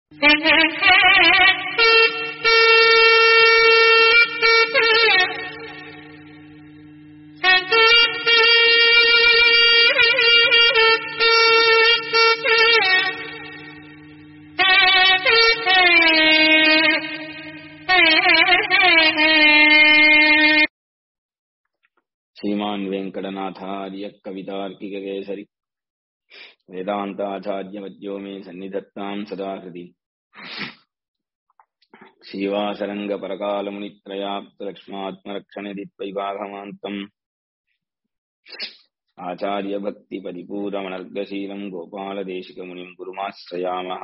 श्रीमान् वेङ्कटनाथार्य कवितार्किककेसरि वेदान्ताचार्यवद्यो मे सन्निधत्ताम् सदा हृदि श्रीवासरङ्गपरकालमुनित्रयाप्तलक्ष्मात्मरक्षणदित्वैवाघमान्तम् आचार्यभक्तिपरिपूरमनर्गशीलम् गोपालदेशिकमुनिम् गुरुमाश्रयामः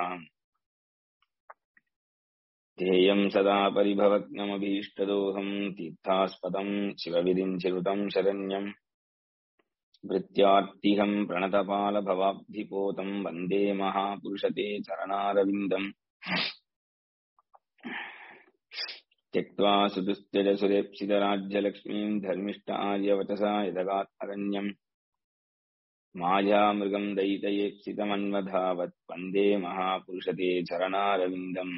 ध्येयम् सदा परिभवग्नमभीष्टदोहम् तीर्थास्पदम् शिवविधिम् चिरुतम् शरण्यम् वृत्त्यार्तिहम् प्रणतपालभवाब्धिपोतम् वन्दे महापुरुषते चरणारविन्दम् त्यक्त्वा सुदुस्त्यजसुरेप्सितराज्यलक्ष्मीम् धर्मिष्ठ आर्यवचसा यदगात्मरण्यम् मायामृगम् दयितयेप्सितमन्वधावत् वन्दे महापुरुषते चरणारविन्दम्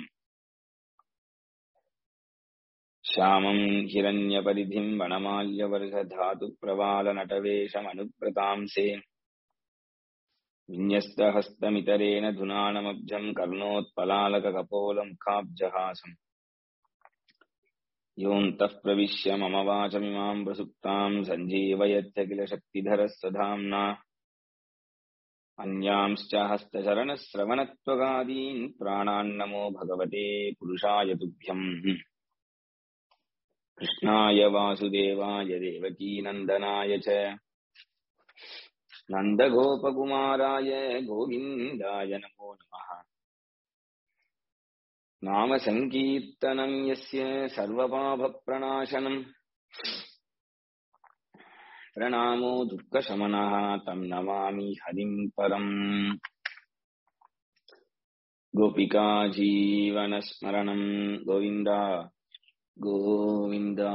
श्यामम् हिरण्यपरिधिम् वनमाल्यवर्षधातुप्रवालनटवेशमनुव्रतांसे विन्यस्तहस्तमितरेण धुनानमब्जम् कर्णोत्पलालककपोलमुखाब्जहासम् योऽन्तः प्रविश्य मम वाचमिमाम् प्रसुप्ताम् सञ्जीवयत्य किल शक्तिधरः स्वधाम्ना अन्यांश्च हस्तचरणश्रवणत्वगादीन् प्राणान्नमो भगवते पुरुषाय तुभ्यम् कृष्णाय वासुदेवाय देवकीनन्दनाय च नन्दगोपकुमाराय गोविन्दाय नमो नमः नाम सङ्कीर्तनम् यस्य सर्वपापप्रणाशनम् प्रणामो दुःखशमनः तम् नमामि हरिम् परम् गोपिका जीवनस्मरणम् गोविन्द கோவிந்தா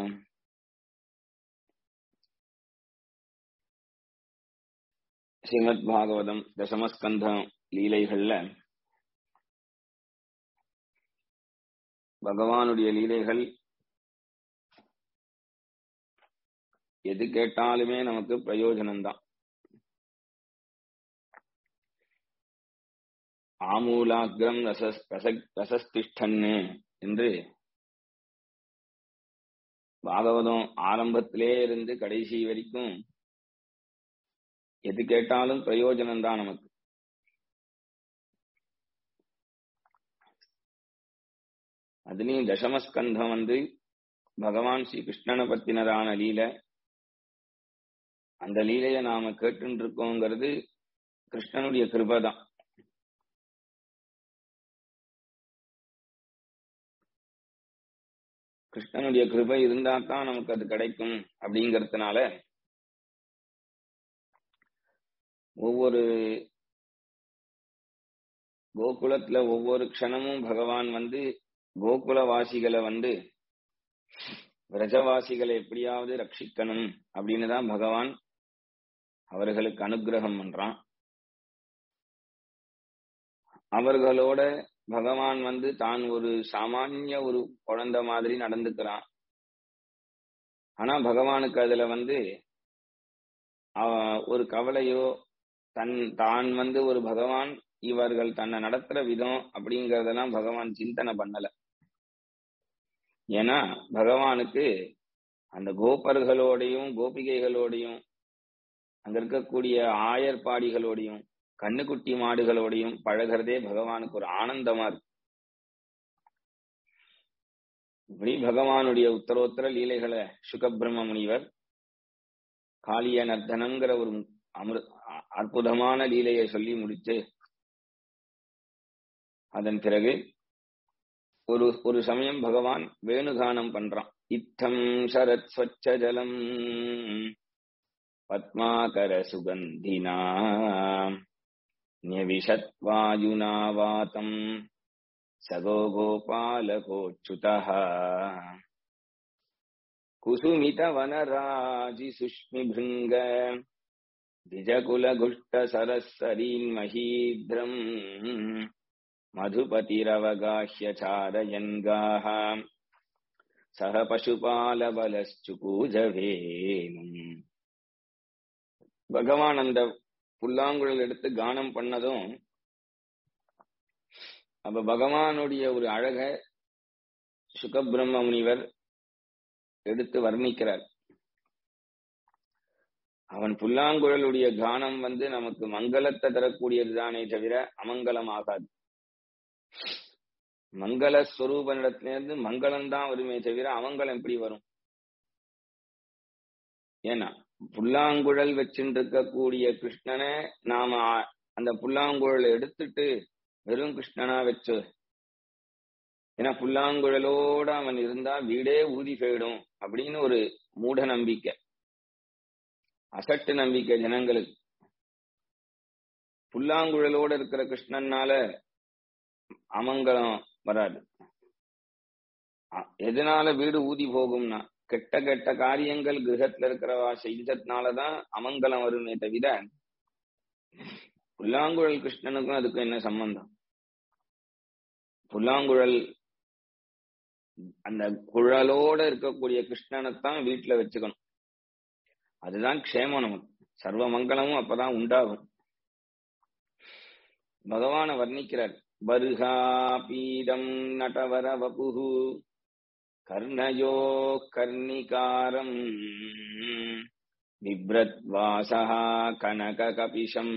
ஸ்ரீமத் பாகவதம் தசமஸ்கந்தம் லீலைகள்ல பகவானுடைய லீலைகள் எது கேட்டாலுமே நமக்கு பிரயோஜனம்தான் ஆமூலாகிரம் ரசஸ் ரசஸ்திஷ்டன்னு என்று பாகவதம் ஆரம்பத்திலே இருந்து கடைசி வரைக்கும் எது கேட்டாலும் பிரயோஜனம் தான் நமக்கு அதுலயும் தசமஸ்கந்தம் வந்து பகவான் ஸ்ரீ கிருஷ்ணனை பத்தினதான லீலை அந்த லீலைய நாம கேட்டு இருக்கோங்கிறது கிருஷ்ணனுடைய கிருபதான் கிருஷ்ணனுடைய கிருபை இருந்தா தான் நமக்கு அது கிடைக்கும் அப்படிங்கறதுனால ஒவ்வொரு கோகுலத்துல ஒவ்வொரு க்ஷணமும் பகவான் வந்து கோகுலவாசிகளை வந்து விரஜவாசிகளை எப்படியாவது ரட்சிக்கணும் அப்படின்னு தான் பகவான் அவர்களுக்கு அனுகிரகம் பண்றான் அவர்களோட பகவான் வந்து தான் ஒரு சாமானிய ஒரு குழந்தை மாதிரி நடந்துக்கிறான் ஆனா பகவானுக்கு அதுல வந்து ஒரு கவலையோ தன் தான் வந்து ஒரு பகவான் இவர்கள் தன்னை நடத்துற விதம் அப்படிங்கறதெல்லாம் பகவான் சிந்தனை பண்ணல ஏன்னா பகவானுக்கு அந்த கோபர்களோடையும் கோபிகைகளோடையும் அங்க இருக்கக்கூடிய ஆயர்பாடிகளோடையும் கண்ணுக்குட்டி மாடுகளோடையும் பழகிறதே பகவானுக்கு ஒரு ஆனந்தமா இருக்கு இப்படி பகவானுடைய உத்தரோத்தர லீலைகளை சுகபிரம்ம முனிவர் காளிய நர்த்தனங்கிற ஒரு அமிர் அற்புதமான லீலையை சொல்லி முடிச்சு அதன் பிறகு ஒரு ஒரு சமயம் பகவான் வேணுகானம் பண்றான் இத்தம் சரத் ஸ்வச்ச ஜலம் பத்மாகர சுகந்தினா न्यविशत्वायुना वातम् सगो गोपालकोच्युतः कुसुमितवनराजिसुष्मिभृङ्ग द्विजकुलघुष्टसरःसरीन्महीध्रम् மதுபதிரவகாஹ்ய சாரயன்காः சக பசுபாலபலஸ்சு கூஜவேனும் பகவான் அந்த புல்லாங்குழல் எடுத்து கானம் பண்ணதும் அப்ப பகவானுடைய ஒரு அழக சுகபிரம்ம முனிவர் எடுத்து வர்ணிக்கிறார் அவன் புல்லாங்குழலுடைய கானம் வந்து நமக்கு மங்களத்தை தரக்கூடியதுதானே தவிர அமங்கலம் ஆகாது மங்கள ஸ்வரூபனிடத்திலிருந்து மங்களம் தான் வருமே தவிர அமங்கலம் எப்படி வரும் ஏன்னா புல்லாங்குழல் வச்சுட்டு இருக்கக்கூடிய கிருஷ்ணனை நாம அந்த புல்லாங்குழலை எடுத்துட்டு வெறும் கிருஷ்ணனா வச்சு ஏன்னா புல்லாங்குழலோட அவன் இருந்தா வீடே ஊதி போயிடும் அப்படின்னு ஒரு மூட நம்பிக்கை அசட்டு நம்பிக்கை ஜனங்களுக்கு புல்லாங்குழலோட இருக்கிற கிருஷ்ணன்னால அமங்கலம் வராது எதனால வீடு ஊதி போகும்னா கெட்ட கெட்ட காரியங்கள் கிரகத்துல இருக்கிறவா செய்ததுனாலதான் அமங்கலம் வருமே தவிர புல்லாங்குழல் கிருஷ்ணனுக்கும் அதுக்கும் என்ன சம்பந்தம் புல்லாங்குழல் அந்த குழலோட இருக்கக்கூடிய கிருஷ்ணனைத்தான் வீட்டுல வச்சுக்கணும் அதுதான் க்ஷேமம் நமக்கு சர்வ மங்களமும் அப்பதான் உண்டாகும் பகவான வர்ணிக்கிறார் பருகா பீடம் நடவர வபுகு கர்ணயோ கர்ணிகாரம் बिभ्रद्वासः कनककपिशम्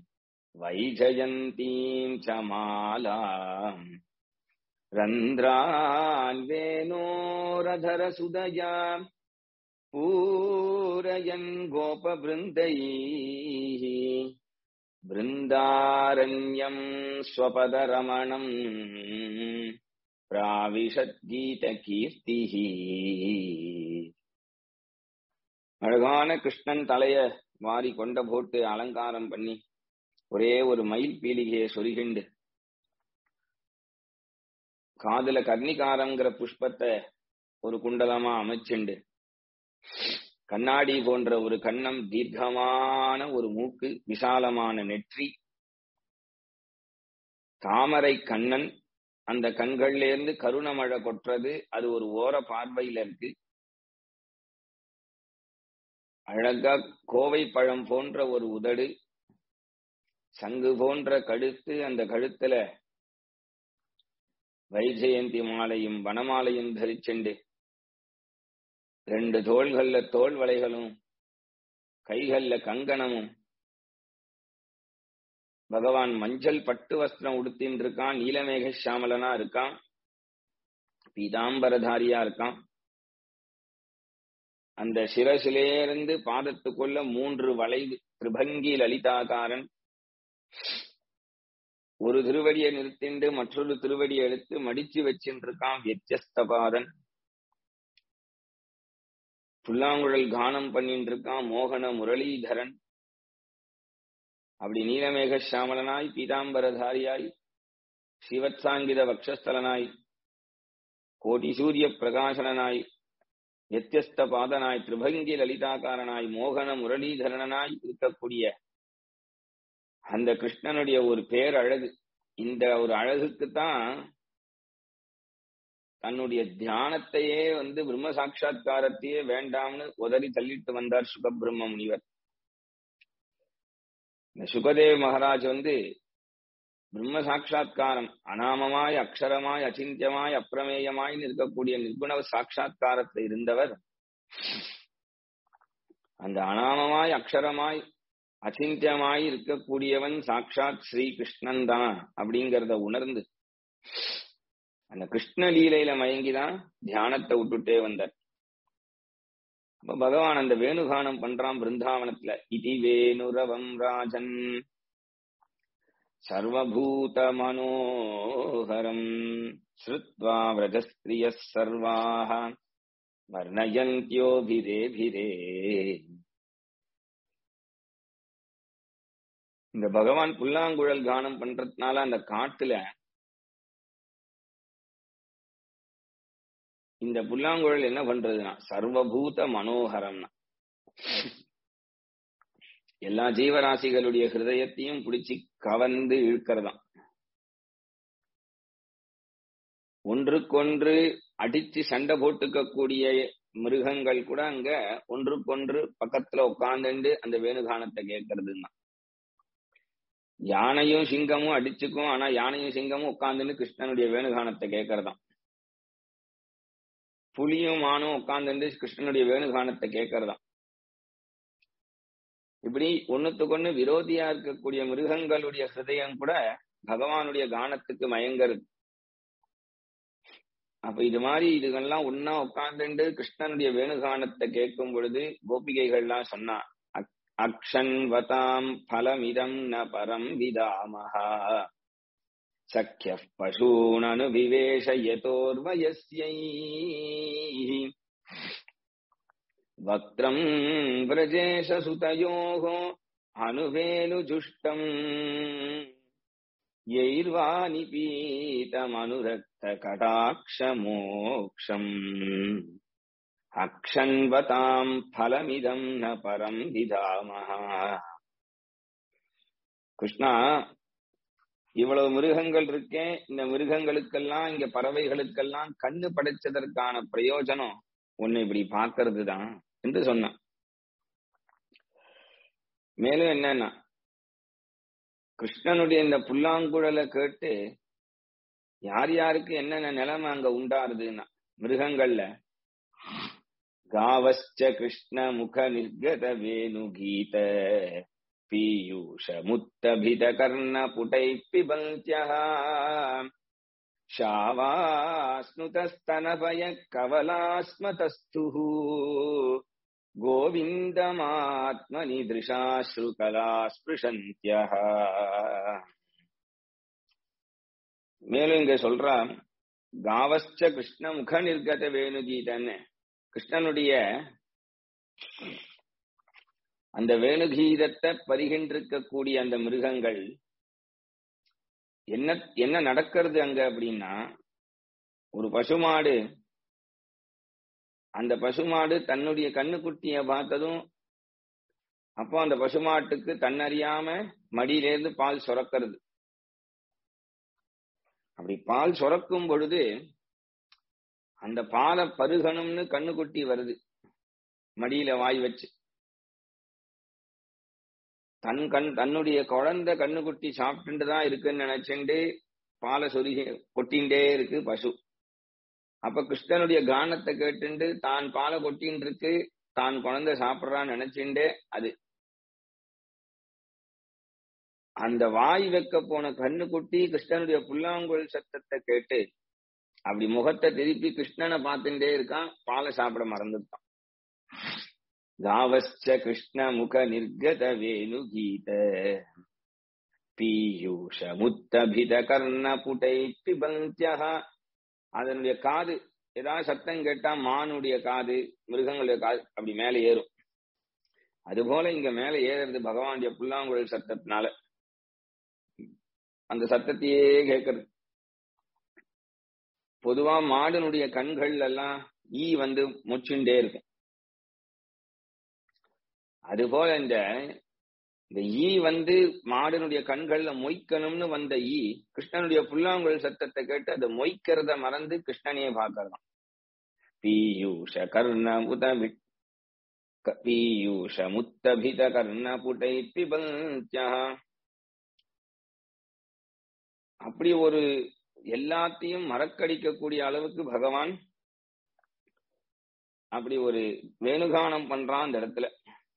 वैजयन्तीम् च मालाम् रन्ध्रान्वेनोरधरसुदया पूरयन् गोपवृन्दैः बृन्दारण्यम् स्वपदरमणम् प्राविशद्गीतकीर्तिः அழகான கிருஷ்ணன் தலைய வாரி கொண்ட போட்டு அலங்காரம் பண்ணி ஒரே ஒரு மயில் பீலிகையை சொருகிண்டு காதுல கர்ணிகாரங்கிற புஷ்பத்தை ஒரு குண்டலமா அமைச்சுண்டு கண்ணாடி போன்ற ஒரு கண்ணம் தீர்க்கமான ஒரு மூக்கு விசாலமான நெற்றி தாமரை கண்ணன் அந்த கண்கள்ல இருந்து கருணமழை கொட்டுறது அது ஒரு ஓர பார்வையில இருக்கு அழகா கோவை பழம் போன்ற ஒரு உதடு சங்கு போன்ற கழுத்து அந்த கழுத்துல வைஜெயந்தி மாலையும் வனமாலையும் தரிச்செண்டு ரெண்டு தோள்கள்ல தோல் வளைகளும் கைகள்ல கங்கணமும் பகவான் மஞ்சள் பட்டு வஸ்திரம் உடுத்தின்னு இருக்கான் நீலமேக சாமலனா இருக்கான் பீதாம்பரதாரியா இருக்கான் அந்த சிரசிலேருந்து பாதத்துக்குள்ள மூன்று வளைவு திரிபங்கி லலிதாகாரன் ஒரு திருவடியை நிறுத்திண்டு மற்றொரு திருவடியை எடுத்து மடிச்சு வச்சுட்டு இருக்கான் வியத்தியஸ்தபாதன் புல்லாங்குழல் கானம் பண்ணிட்டு இருக்கான் மோகன முரளிதரன் அப்படி நீலமேக சாமலனாய் பீதாம்பரதாரியாய் சிவத்சாங்கித வக்ஷஸ்தலனாய் கோடி சூரிய பிரகாசனாய் வியத்தியஸ்த பாதனாய் திரிபங்கி லலிதாகாரனாய் மோகன முரளிதரனாய் இருக்கக்கூடிய அந்த கிருஷ்ணனுடைய ஒரு பேரழகு இந்த ஒரு அழகுக்குத்தான் தன்னுடைய தியானத்தையே வந்து பிரம்ம சாட்சா்காரத்தையே வேண்டாம்னு உதறி தள்ளிட்டு வந்தார் சுகபிரம்ம முனிவர் இந்த சுகதேவ் மகாராஜ் வந்து பிரம்ம சாட்சா்காரம் அனாமமாய் அக்ஷரமாய் அச்சிந்தியமாய் அப்பிரமேயமாய் இருக்கக்கூடிய நிர்குண சாட்சா்காரத்தை இருந்தவர் அந்த அனாமமாய் அக்ஷரமாய் அச்சிந்தியமாய் இருக்கக்கூடியவன் சாட்சாத் ஸ்ரீ கிருஷ்ணன் தான் அப்படிங்கறத உணர்ந்து அந்த கிருஷ்ண லீலையில மயங்கிதான் தியானத்தை விட்டுட்டே வந்தார் அப்ப பகவான் அந்த வேணுகானம் பண்றான் பிருந்தாவனத்துல இதி வேணுரவம் ராஜன் சர்வபூத மனோகரம் ஸ்ருத்வா விரஜஸ்திரிய சர்வாக வர்ணயந்தியோபிரேபிரே இந்த பகவான் புல்லாங்குழல் கானம் பண்றதுனால அந்த காட்டுல இந்த புல்லாங்குழல் என்ன பண்றதுன்னா சர்வபூத மனோகரம்னா எல்லா ஜீவராசிகளுடைய ஹிருதயத்தையும் பிடிச்சி கவர்ந்து இழுக்கிறதாம் ஒன்றுக்கொன்று அடிச்சு சண்டை போட்டுக்கக்கூடிய மிருகங்கள் கூட அங்க ஒன்றுக்கொன்று பக்கத்துல உட்கார்ந்துண்டு அந்த வேணுகானத்தை கேட்கறதுன்னா யானையும் சிங்கமும் அடிச்சுக்கும் ஆனா யானையும் சிங்கமும் உட்கார்ந்துன்னு கிருஷ்ணனுடைய வேணுகானத்தை கேட்கறதாம் புலியும் மானும் உட்கார்ந்துட்டு கிருஷ்ணனுடைய வேணுகானத்தை கேட்கறதாம் இப்படி ஒண்ணுத்துக்கொன்னு விரோதியா இருக்கக்கூடிய மிருகங்களுடைய ஹிருதயம் கூட பகவானுடைய கானத்துக்கு மயங்கருது அப்ப இது மாதிரி இதுகள்லாம் ஒன்னா உட்கார்ந்துட்டு கிருஷ்ணனுடைய வேணுகானத்தை கேட்கும் பொழுது கோபிகைகள்லாம் சொன்னா அக்ஷன்வதாம் பலமிதம் ந பரம் விதாமஹா சக்கிய பசூனனு விவேஷ யதோர்வயஸ்யை வக்ரம் விரஜேஷ சுதயோகோ அனுவேலுஜுஷ்டம் यैर्वा निपीतमनुरक्तकटाक्षमोक्षम् அக்ஷன்வதாம் பலமிதம் ந பரம் விதாமஹா கிருஷ்ணா இவ்வளவு மிருகங்கள் இருக்கே இந்த மிருகங்களுக்கெல்லாம் இங்க பறவைகளுக்கெல்லாம் கண்ணு படைச்சதற்கான பிரயோஜனம் ஒண்ணு இப்படி பாக்குறது தான் என்று சொன்னான் மேலும் என்னன்னா கிருஷ்ணனுடைய இந்த புல்லாங்குழலை கேட்டு யார் யாருக்கு என்னென்ன நிலைமை அங்க உண்டாருதுன்னா மிருகங்கள்ல காவச்ச கிருஷ்ண முக நிர்கத வேணு கீத பீயூஷ முத்தபித கர்ண புட்டை பிபந்தியா शावास्नुतस्तनभय कवलास्मतस्तुः गोविन्दमात्मनि दृशाश्रुकला स्पृशन्त्यः மேலும் இங்க சொல்றா காவச்ச கிருஷ்ண முக நிர்கத வேணுகீதன்னு கிருஷ்ணனுடைய அந்த வேணுகீதத்தை பருகின்றிருக்கக்கூடிய அந்த மிருகங்கள் என்ன என்ன நடக்கிறது அங்க அப்படின்னா ஒரு பசுமாடு அந்த பசுமாடு தன்னுடைய கண்ணுக்குட்டிய பார்த்ததும் அப்போ அந்த பசுமாட்டுக்கு தன்னறியாம மடியிலேருந்து பால் சுரக்கிறது அப்படி பால் சுரக்கும் பொழுது அந்த பாலை பருகணும்னு கண்ணுக்குட்டி வருது மடியில வாய் வச்சு தன் கண் தன்னுடைய குழந்தை கண்ணுக்குட்டி சாப்பிட்டுட்டு தான் இருக்குன்னு நினைச்சுண்டு பாலை சொருகி கொட்டின்ண்டே இருக்கு பசு அப்ப கிருஷ்ணனுடைய கானத்தை கேட்டுண்டு தான் பாலை கொட்டின்னு இருக்கு தான் குழந்தை சாப்பிடுறான்னு நினைச்சுண்டே அது அந்த வாய் வைக்க போன கண்ணுக்குட்டி கிருஷ்ணனுடைய புல்லாங்குழல் சத்தத்தை கேட்டு அப்படி முகத்தை திருப்பி கிருஷ்ணனை பார்த்துட்டே இருக்கான் பாலை சாப்பிட மறந்துட்டான் தாவச்ச கிருஷ்ண முக நிர்கத வேணு கீத பீயூஷ முத்தபித கர்ண புட்டை பிபந்தியா அதனுடைய காது ஏதாவது சத்தம் கேட்டா மானுடைய காது மிருகங்களுடைய காது அப்படி மேல ஏறும் அதுபோல இங்க மேல ஏறுறது பகவானுடைய புல்லாங்குழல் சத்தத்தினால அந்த சத்தத்தையே கேட்கறது பொதுவா மாடனுடைய கண்கள் எல்லாம் ஈ வந்து முச்சுண்டே இருக்கும் அதுபோல இந்த இந்த ஈ வந்து மாடனுடைய கண்கள்ல மொய்க்கணும்னு வந்த ஈ கிருஷ்ணனுடைய புல்லாங்குழல் சத்தத்தை கேட்டு அதை மொய்க்கிறத மறந்து கிருஷ்ணனையே பார்க்கறதாம் பீயூஷ கர்ண முத பீயூஷ முத்தபித கர்ண புட்டை பிபந்தியா அப்படி ஒரு எல்லாத்தையும் மறக்கடிக்கக்கூடிய அளவுக்கு பகவான் அப்படி ஒரு வேணுகானம் பண்றான் அந்த இடத்துல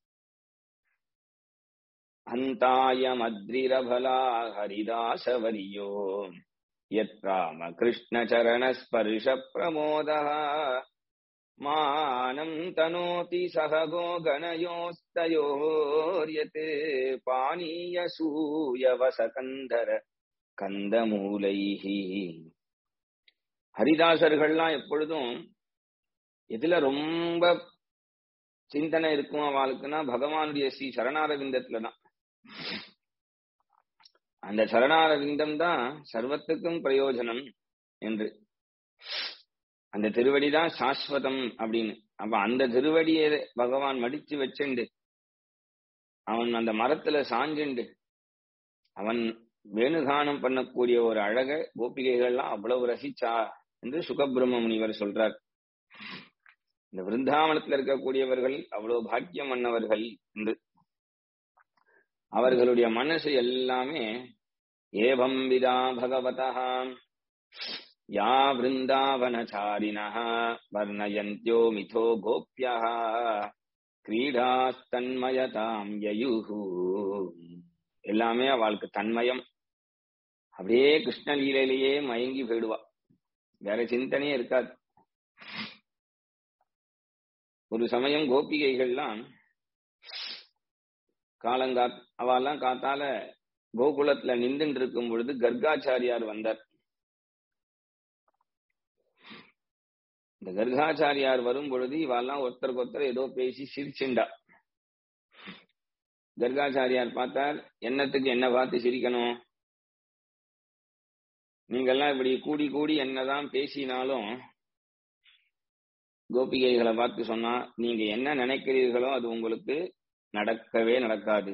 अन्तायमद्रिरभला हरिदासवर्यो यत्राम कृष्णचरणस्पर्शप्रमोदः मानम् तनोति सह गोगणयोस्तयोर्यत् पानीयसूयवसकन्धर கந்தமூலைஹ ஹரிதாசர்கள்லாம் எப்பொழுதும் எதுல ரொம்ப சிந்தனை இருக்கும் அவளுக்குன்னா பகவானுடைய ஸ்ரீ சரணாரவிந்தத்துலதான் அந்த சரணாரவிந்தம் தான் சர்வத்துக்கும் பிரயோஜனம் என்று அந்த திருவடிதான் சாஸ்வதம் அப்படின்னு அப்ப அந்த திருவடியை பகவான் மடிச்சு வச்சுண்டு அவன் அந்த மரத்துல சாஞ்சுண்டு அவன் வேணுகானம் பண்ணக்கூடிய ஒரு அழக கோபிகைகள்லாம் அவ்வளவு ரசிச்சா என்று சுகபிரம்ம முனிவர் சொல்றார் இந்த விருந்தாவனத்துல இருக்கக்கூடியவர்கள் அவ்வளவு பாக்கியம் பண்ணவர்கள் என்று அவர்களுடைய மனசு எல்லாமே ஏவம் விதா பகவதா யா விருந்தாவனச்சாரிண வர்ணயந்தியோ மிதோ கோப்யா கிரீடாஸ்தன்மயதாம் யயுஹு எல்லாமே அவளுக்கு தன்மயம் அப்படியே கிருஷ்ண லீலையிலேயே மயங்கி போயிடுவா வேற சிந்தனையே இருக்காது ஒரு சமயம் கோபிகைகள்லாம் காலங்கா அவெல்லாம் காத்தால கோகுலத்துல நின்றுட்டு இருக்கும் பொழுது கர்காச்சாரியார் வந்தார் இந்த கர்காச்சாரியார் வரும் பொழுது இவெல்லாம் ஒருத்தருக்கு ஒருத்தர் ஏதோ பேசி சிரிச்சுண்டா கர்காச்சாரியார் பார்த்தார் என்னத்துக்கு என்ன பார்த்து சிரிக்கணும் நீங்கெல்லாம் இப்படி கூடி கூடி என்னதான் பேசினாலும் கோபிகைகளை பார்த்து சொன்னா நீங்க என்ன நினைக்கிறீர்களோ அது உங்களுக்கு நடக்கவே நடக்காது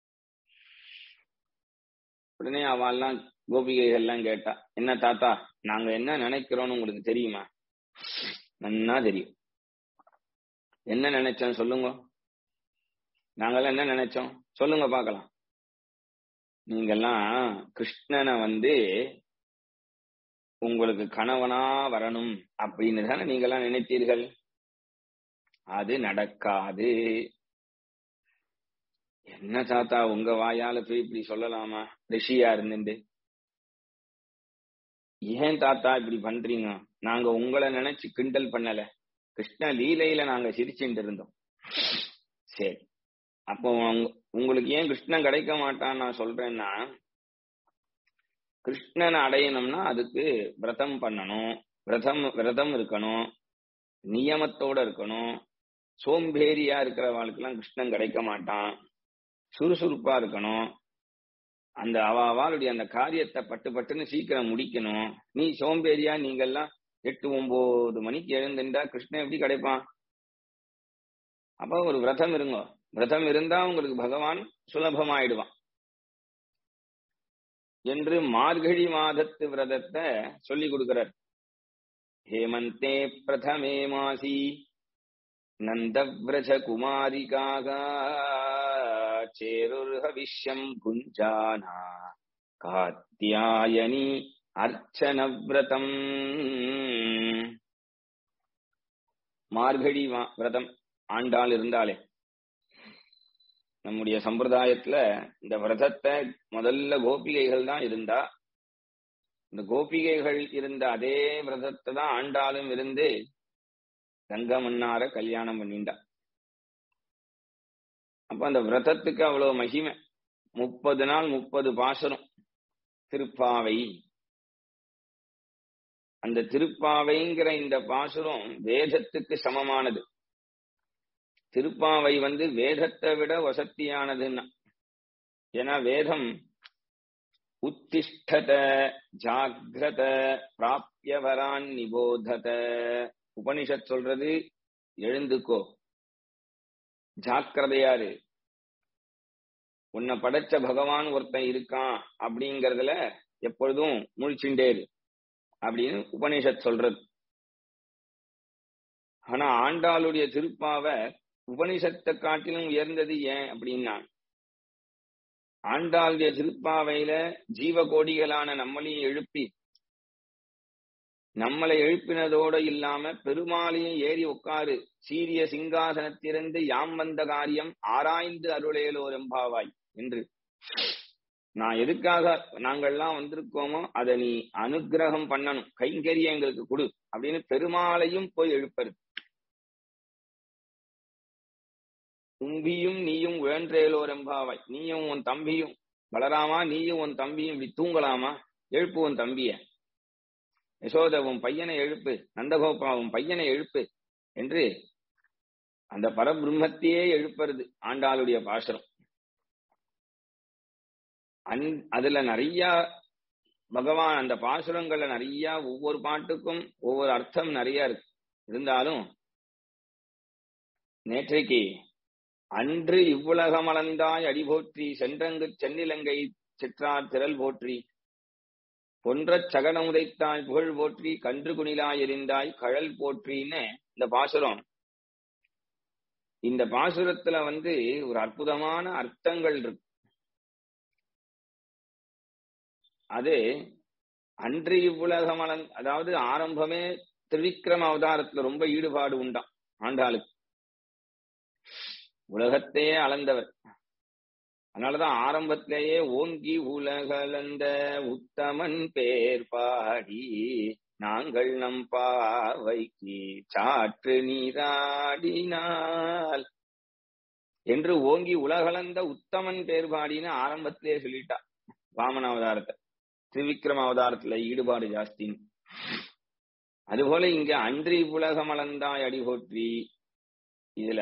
உடனே அவெல்லாம் கோபிகைகள்லாம் கேட்டா என்ன தாத்தா நாங்க என்ன நினைக்கிறோம்னு உங்களுக்கு தெரியுமா நன்னா தெரியும் என்ன நினைச்சோம் சொல்லுங்க நாங்கெல்லாம் என்ன நினைச்சோம் சொல்லுங்க பார்க்கலாம் நீங்கெல்லாம் கிருஷ்ணனை வந்து உங்களுக்கு கணவனா வரணும் அப்படின்னு தானே நீங்கெல்லாம் நினைத்தீர்கள் அது நடக்காது என்ன தாத்தா உங்க வாயால போய் இப்படி சொல்லலாமா ரிஷியா இருந்துட்டு ஏன் தாத்தா இப்படி பண்றீங்க நாங்க உங்களை நினைச்சு கிண்டல் பண்ணல கிருஷ்ண லீலையில நாங்க சிரிச்சுட்டு இருந்தோம் சரி அப்போ உங்களுக்கு ஏன் கிருஷ்ணன் கிடைக்க மாட்டான்னு நான் சொல்றேன்னா கிருஷ்ணனை அடையணும்னா அதுக்கு விரதம் பண்ணணும் விரதம் விரதம் இருக்கணும் நியமத்தோட இருக்கணும் சோம்பேறியா இருக்கிற வாழ்க்கெல்லாம் கிருஷ்ணன் கிடைக்க மாட்டான் சுறுசுறுப்பா இருக்கணும் அந்த அவ அவளுடைய அந்த காரியத்தை பட்டு பட்டுன்னு சீக்கிரம் முடிக்கணும் நீ சோம்பேறியா நீங்கெல்லாம் எட்டு ஒன்பது மணிக்கு எழுந்துட்டா கிருஷ்ணன் எப்படி கிடைப்பான் அப்ப ஒரு விரதம் இருங்க விரதம் இருந்தா உங்களுக்கு பகவான் சுலபமாயிடுவான் என்று மார்கழி மாதத்து விரதத்தை சொல்லி கொடுக்கிறார் ஹேமந்தே பிரதமே மாசி நந்தவிரஜ குமாரிகாக சேருர்ஹவிஷ்யம் குஞ்சானா காத்தியாயனி அர்ச்சன விரதம் மார்கழி விரதம் ஆண்டாள் இருந்தாலே நம்முடைய சம்பிரதாயத்துல இந்த விரதத்தை முதல்ல கோபிகைகள் தான் இருந்தா இந்த கோபிகைகள் இருந்த அதே விரதத்தை தான் ஆண்டாளும் இருந்து கங்க மன்னார கல்யாணம் பண்ணிண்டா அப்ப அந்த விரதத்துக்கு அவ்வளவு மகிமை முப்பது நாள் முப்பது பாசனம் திருப்பாவை அந்த திருப்பாவைங்கிற இந்த பாசுரம் வேதத்துக்கு சமமானது திருப்பாவை வந்து வேதத்தை விட வசத்தியானதுன்னா ஏன்னா வேதம் உத்திஷ்டத ஜாகிரத பிராப்யவரான் நிபோதத உபனிஷத் சொல்றது எழுந்துக்கோ ஜாக்கிரதையாரு உன்னை படைச்ச பகவான் ஒருத்தன் இருக்கான் அப்படிங்கறதுல எப்பொழுதும் முழிச்சுண்டேரு அப்படின்னு உபனிஷத் சொல்றது ஆனா ஆண்டாளுடைய திருப்பாவை உபனிஷத்தை காட்டிலும் உயர்ந்தது ஏன் அப்படின்னா ஆண்டாளுடைய திருப்பாவையில ஜீவகோடிகளான நம்மளையும் எழுப்பி நம்மளை எழுப்பினதோடு இல்லாம பெருமாளையும் ஏறி உட்காரு சீரிய சிங்காசனத்திலிருந்து யாம் வந்த காரியம் ஆராய்ந்து அருளேலோர் எம்பாவாய் என்று நான் எதுக்காக நாங்கள்லாம் வந்திருக்கோமோ அதை நீ அனுகிரகம் பண்ணணும் கைங்கரிய எங்களுக்கு கொடு அப்படின்னு பெருமாளையும் போய் எழுப்பரு தும்பியும் நீயும் உழன்றேலோர் எம்பாவாய் நீயும் உன் தம்பியும் வளராமா நீயும் உன் தம்பியும் இப்படி தூங்கலாமா எழுப்பு உன் தம்பிய யசோதவும் பையனை எழுப்பு நந்தகோபாவும் பையனை எழுப்பு என்று அந்த பரபிரம்மத்தையே எழுப்புறது ஆண்டாளுடைய பாசனம் அந் அதுல நிறைய பகவான் அந்த பாசுரங்கள்ல நிறைய ஒவ்வொரு பாட்டுக்கும் ஒவ்வொரு அர்த்தம் நிறைய இருக்கு இருந்தாலும் நேற்றைக்கு அன்று இவ்வுலகம் அளந்தாய் அடி போற்றி சென்றங்கு சென்னிலங்கை சிற்றார் திரள் போற்றி பொன்றச் சகனமுதைத்தாய் புகழ் போற்றி கன்று குணிலாய் எரிந்தாய் கழல் போற்றின்னு இந்த பாசுரம் இந்த பாசுரத்துல வந்து ஒரு அற்புதமான அர்த்தங்கள் இருக்கு அது அன்று இவ்வுலகமலன் அதாவது ஆரம்பமே திரிவிக்ரம அவதாரத்துல ரொம்ப ஈடுபாடு உண்டாம் ஆண்டாளுக்கு உலகத்தையே அளந்தவர் அதனாலதான் ஆரம்பத்திலேயே ஓங்கி உலகளந்த உத்தமன் பேர் பாடி நாங்கள் நம் பாவைக்கு சாற்று நீராடினால் என்று ஓங்கி உலகளந்த உத்தமன் பேர் பாடின்னு ஆரம்பத்திலேயே சொல்லிட்டா வாமன அவதாரத்தை திரிவிக்ரம அவதாரத்துல ஈடுபாடு ஜாஸ்தின்னு அதுபோல இங்க அன்றி உலகம் அளந்தாய் அடி போற்றி இதுல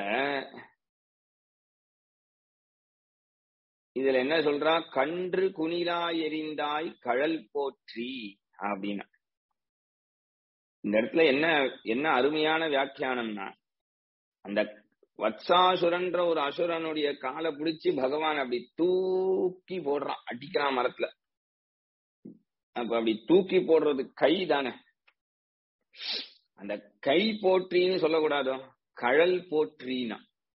இதுல என்ன சொல்றா கன்று குனிலாய் எரிந்தாய் கழல் போற்றி அப்படின்னா இந்த இடத்துல என்ன என்ன அருமையான வியாக்கியானம்னா அந்த வத்சாசுரன்ற ஒரு அசுரனுடைய காலை பிடிச்சு பகவான் அப்படி தூக்கி போடுறான் அடிக்கிறான் மரத்துல அப்ப அப்படி தூக்கி போடுறது கை தானே அந்த கை போற்றின்னு சொல்லக்கூடாதோ கழல் போற்றினா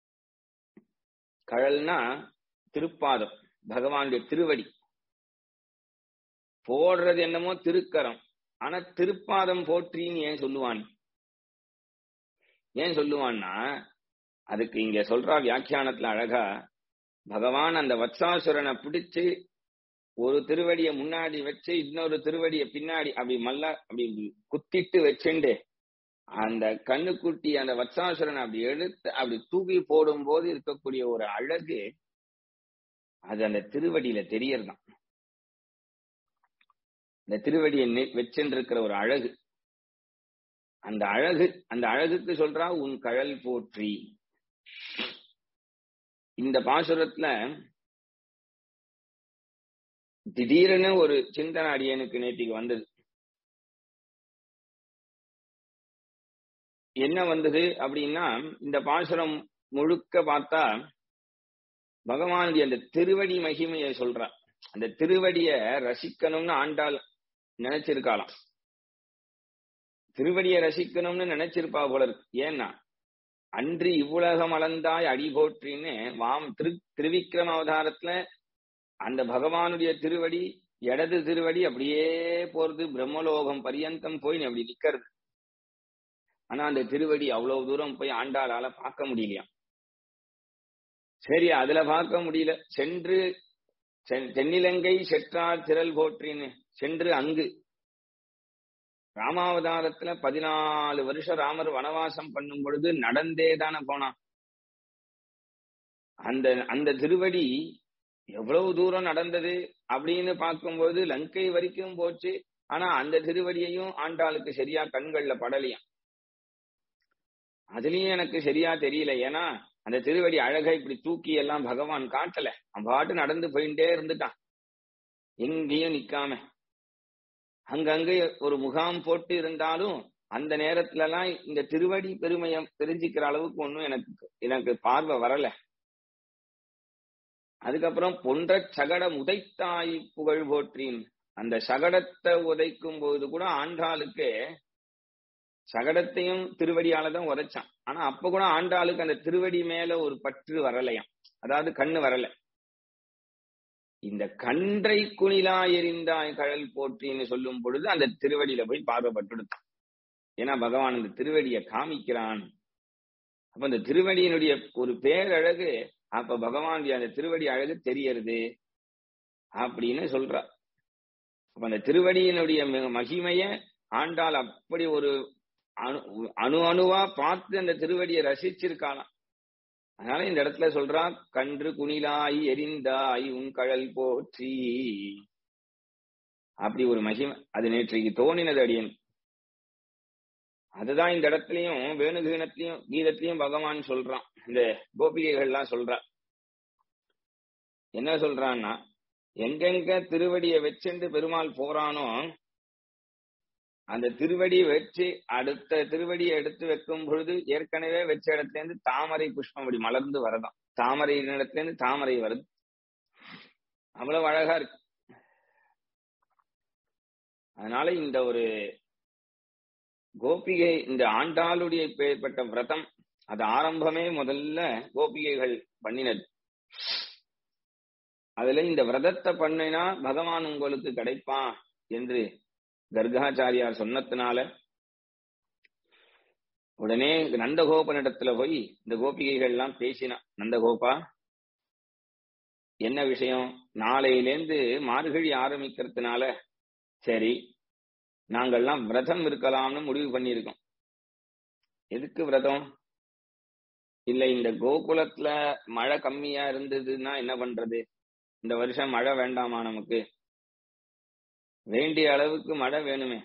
கழல்னா திருப்பாதம் பகவானுடைய திருவடி போடுறது என்னமோ திருக்கரம் ஆனா திருப்பாதம் போற்றின்னு ஏன் சொல்லுவான் ஏன் சொல்லுவான்னா அதுக்கு இங்க சொல்றா வியாக்கியானத்துல அழகா பகவான் அந்த வத்சாசுரனை பிடிச்சு ஒரு திருவடிய முன்னாடி வச்சு இன்னொரு திருவடிய பின்னாடி அப்படி மல்ல அப்படி குத்திட்டு வச்சுண்டு அந்த கண்ணுக்குட்டி அந்த வத்சாசுரனை அப்படி எடுத்து அப்படி தூக்கி போடும் போது இருக்கக்கூடிய ஒரு அழகு அது அந்த திருவடியில தெரியறதான் இந்த திருவடியை வச்சுருக்கிற ஒரு அழகு அந்த அழகு அந்த அழகுக்கு சொல்றா உன் கழல் போற்றி இந்த பாசுரத்துல திடீர்னு ஒரு சிந்தனை அடியனுக்கு நேத்திக்கு வந்தது என்ன வந்தது அப்படின்னா இந்த பாசுரம் முழுக்க பார்த்தா பகவானுடைய அந்த திருவடி மகிமையை சொல்ற அந்த திருவடிய ரசிக்கணும்னு ஆண்டாள் நினைச்சிருக்காளாம் திருவடியை ரசிக்கணும்னு நினைச்சிருப்பா போல இருக்கு ஏன்னா அன்று இவ்வுலகம் அளந்தாய் அடி போற்றின்னு வாம் திரு திருவிக்ரம அவதாரத்துல அந்த பகவானுடைய திருவடி இடது திருவடி அப்படியே போறது பிரம்மலோகம் பரியந்தம் போய் அப்படி நிக்கிறது ஆனா அந்த திருவடி அவ்வளவு தூரம் போய் ஆண்டாளால பார்க்க முடியலையா சரி அதுல பார்க்க முடியல சென்று தென்னிலங்கை செற்றார் திரள் போற்றின்னு சென்று அங்கு ராமாவதாரத்துல பதினாலு வருஷம் ராமர் வனவாசம் பண்ணும் பொழுது நடந்தே தானே போனான் அந்த அந்த திருவடி எவ்வளவு தூரம் நடந்தது அப்படின்னு பார்க்கும்போது லங்கை வரைக்கும் போச்சு ஆனா அந்த திருவடியையும் ஆண்டாளுக்கு சரியா கண்கள்ல படலையாம் அதுலயும் எனக்கு சரியா தெரியல ஏன்னா அந்த திருவடி அழகை இப்படி தூக்கி எல்லாம் பகவான் காட்டல அவன் பாட்டு நடந்து போயிட்டே இருந்துட்டான் எங்கேயும் நிக்காம அங்கங்க ஒரு முகாம் போட்டு இருந்தாலும் அந்த நேரத்துல எல்லாம் இந்த திருவடி பெருமையம் தெரிஞ்சுக்கிற அளவுக்கு ஒன்னும் எனக்கு எனக்கு பார்வை வரல அதுக்கப்புறம் பொன்ற சகடம் உதைத்தாய் புகழ் போற்றின் அந்த சகடத்தை உதைக்கும் போது கூட ஆண்டாளுக்கு சகடத்தையும் திருவடியால தான் உதைச்சான் ஆனா அப்ப கூட ஆண்டாளுக்கு அந்த திருவடி மேல ஒரு பற்று வரலையாம் அதாவது கண்ணு வரல இந்த கன்றை குணிலா எரிந்தாய் கழல் போற்றின்னு சொல்லும் பொழுது அந்த திருவடியில போய் பார்வைப்பட்டுடுத்தான் ஏன்னா பகவான் அந்த திருவடியை காமிக்கிறான் அப்ப அந்த திருவடியினுடைய ஒரு பேரழகு அப்ப பகவானுடைய அந்த திருவடி அழகு தெரியறது அப்படின்னு சொல்றா அப்ப அந்த திருவடியினுடைய மகிமைய ஆண்டாள் அப்படி ஒரு அணு அணு அணுவா பார்த்து அந்த திருவடியை ரசிச்சிருக்காளாம் அதனால இந்த இடத்துல சொல்றா கன்று குணிலாய் எரிந்தாய் உன் கழல் போற்றி அப்படி ஒரு மகிமை அது நேற்றைக்கு தோணினது அடியன் அதுதான் இந்த இடத்துலயும் வேணுகீனத்திலையும் கீதத்திலையும் பகவான் சொல்றான் இந்த கோபிகைகள் எல்லாம் சொல்றா என்ன சொல்றான்னா எங்கெங்க திருவடியை வச்சுண்டு பெருமாள் போறானோ அந்த திருவடி வச்சு அடுத்த திருவடியை எடுத்து வைக்கும் பொழுது ஏற்கனவே வச்ச இடத்துல இருந்து தாமரை புஷ்பம் அப்படி மலர்ந்து வரதான் தாமரை இடத்துல இருந்து தாமரை வருது அவ்வளவு அழகா இருக்கு அதனால இந்த ஒரு கோபிகை இந்த ஆண்டாளுடைய பேர்பட்ட விரதம் அது ஆரம்பமே முதல்ல கோபிகைகள் பண்ணினது அதுல இந்த விரதத்தை பண்ணினா பகவான் உங்களுக்கு கிடைப்பான் என்று கர்காச்சாரியார் சொன்னதுனால உடனே நந்தகோபனிடத்துல போய் இந்த கோபிகைகள் எல்லாம் பேசினா நந்தகோபா என்ன விஷயம் நாளையிலேந்து மார்கழி ஆரம்பிக்கிறதுனால சரி நாங்கள்லாம் விரதம் இருக்கலாம்னு முடிவு பண்ணியிருக்கோம் எதுக்கு விரதம் இல்ல இந்த கோகுலத்துல மழை கம்மியா இருந்ததுன்னா என்ன பண்றது இந்த வருஷம் மழை வேண்டாமா நமக்கு வேண்டிய அளவுக்கு மழை வேணுமே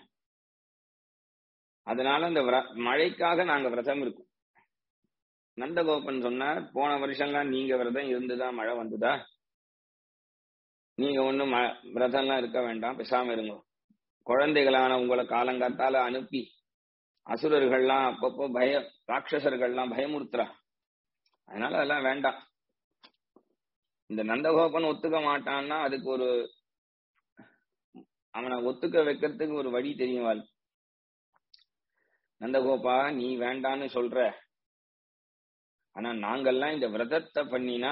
அதனால இந்த மழைக்காக நாங்க விரதம் இருக்கோம் நந்தகோபன் சொன்னார் போன வருஷம்லாம் நீங்க விரதம் இருந்துதான் மழை வந்துதா நீங்க ஒண்ணும் விரதம்லாம் இருக்க வேண்டாம் பேசாம இருங்க குழந்தைகளான உங்களை காலங்காத்தால அனுப்பி அசுரர்கள்லாம் அப்பப்போ பய ராட்சசர்கள்லாம் பயமுறுத்துறா அதனால அதெல்லாம் வேண்டாம் இந்த நந்தகோபன் ஒத்துக்க மாட்டான்னா அதுக்கு ஒரு அவனை ஒத்துக்க வைக்கிறதுக்கு ஒரு வழி தெரியும் நந்தகோபா நீ வேண்டான்னு சொல்ற ஆனா நாங்கெல்லாம் இந்த விரதத்தை பண்ணினா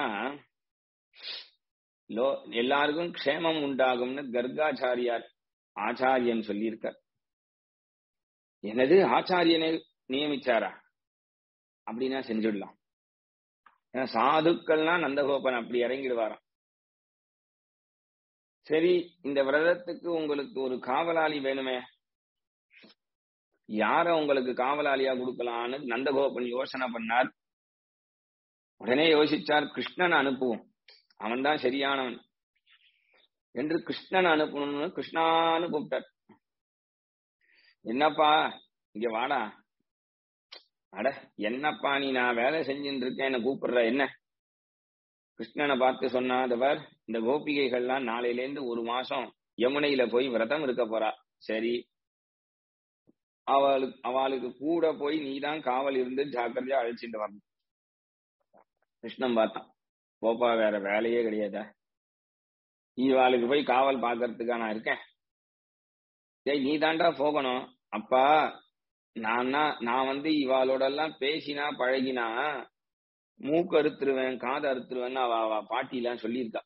லோ எல்லாருக்கும் க்ஷேமம் உண்டாகும்னு கர்காச்சாரியார் ஆச்சாரியன் சொல்லியிருக்கார் எனது ஆச்சாரியனை நியமிச்சாரா அப்படின்னா செஞ்சுடலாம் ஏன்னா சாதுக்கள்லாம் நந்தகோபன் அப்படி இறங்கிடுவாராம் சரி இந்த விரதத்துக்கு உங்களுக்கு ஒரு காவலாளி வேணுமே யார உங்களுக்கு காவலாளியா கொடுக்கலான்னு நந்தகோபன் யோசனை பண்ணார் உடனே யோசிச்சார் கிருஷ்ணன் அனுப்புவோம் அவன் தான் சரியானவன் என்று கிருஷ்ணன் அனுப்பணும்னு கிருஷ்ணான்னு கூப்பிட்டார் என்னப்பா இங்க வாடா அட என்னப்பா நீ நான் வேலை செஞ்சுட்டு இருக்கேன் என்ன கூப்பிடுற என்ன கிருஷ்ணனை பார்த்து சொன்னாதவர் இந்த கோபிகைகள்லாம் நாளையில இருந்து ஒரு மாசம் யமுனையில போய் விரதம் இருக்க போறா சரி அவளுக்கு அவளுக்கு கூட போய் நீதான் காவல் இருந்து ஜாக்கிரதையா அழைச்சிட்டு வரணும் கிருஷ்ணன் பார்த்தான் போப்பா வேற வேலையே கிடையாதா இவாளுக்கு போய் காவல் பாக்குறதுக்கா நான் இருக்கேன் டேய் நீ தாண்டா போகணும் அப்பா நான் நான் வந்து இவாளோட எல்லாம் பேசினா பழகினா மூக்கு அறுத்துருவேன் காது அறுத்துருவேன்னு அவ அவ பாட்டிலாம் சொல்லியிருக்கா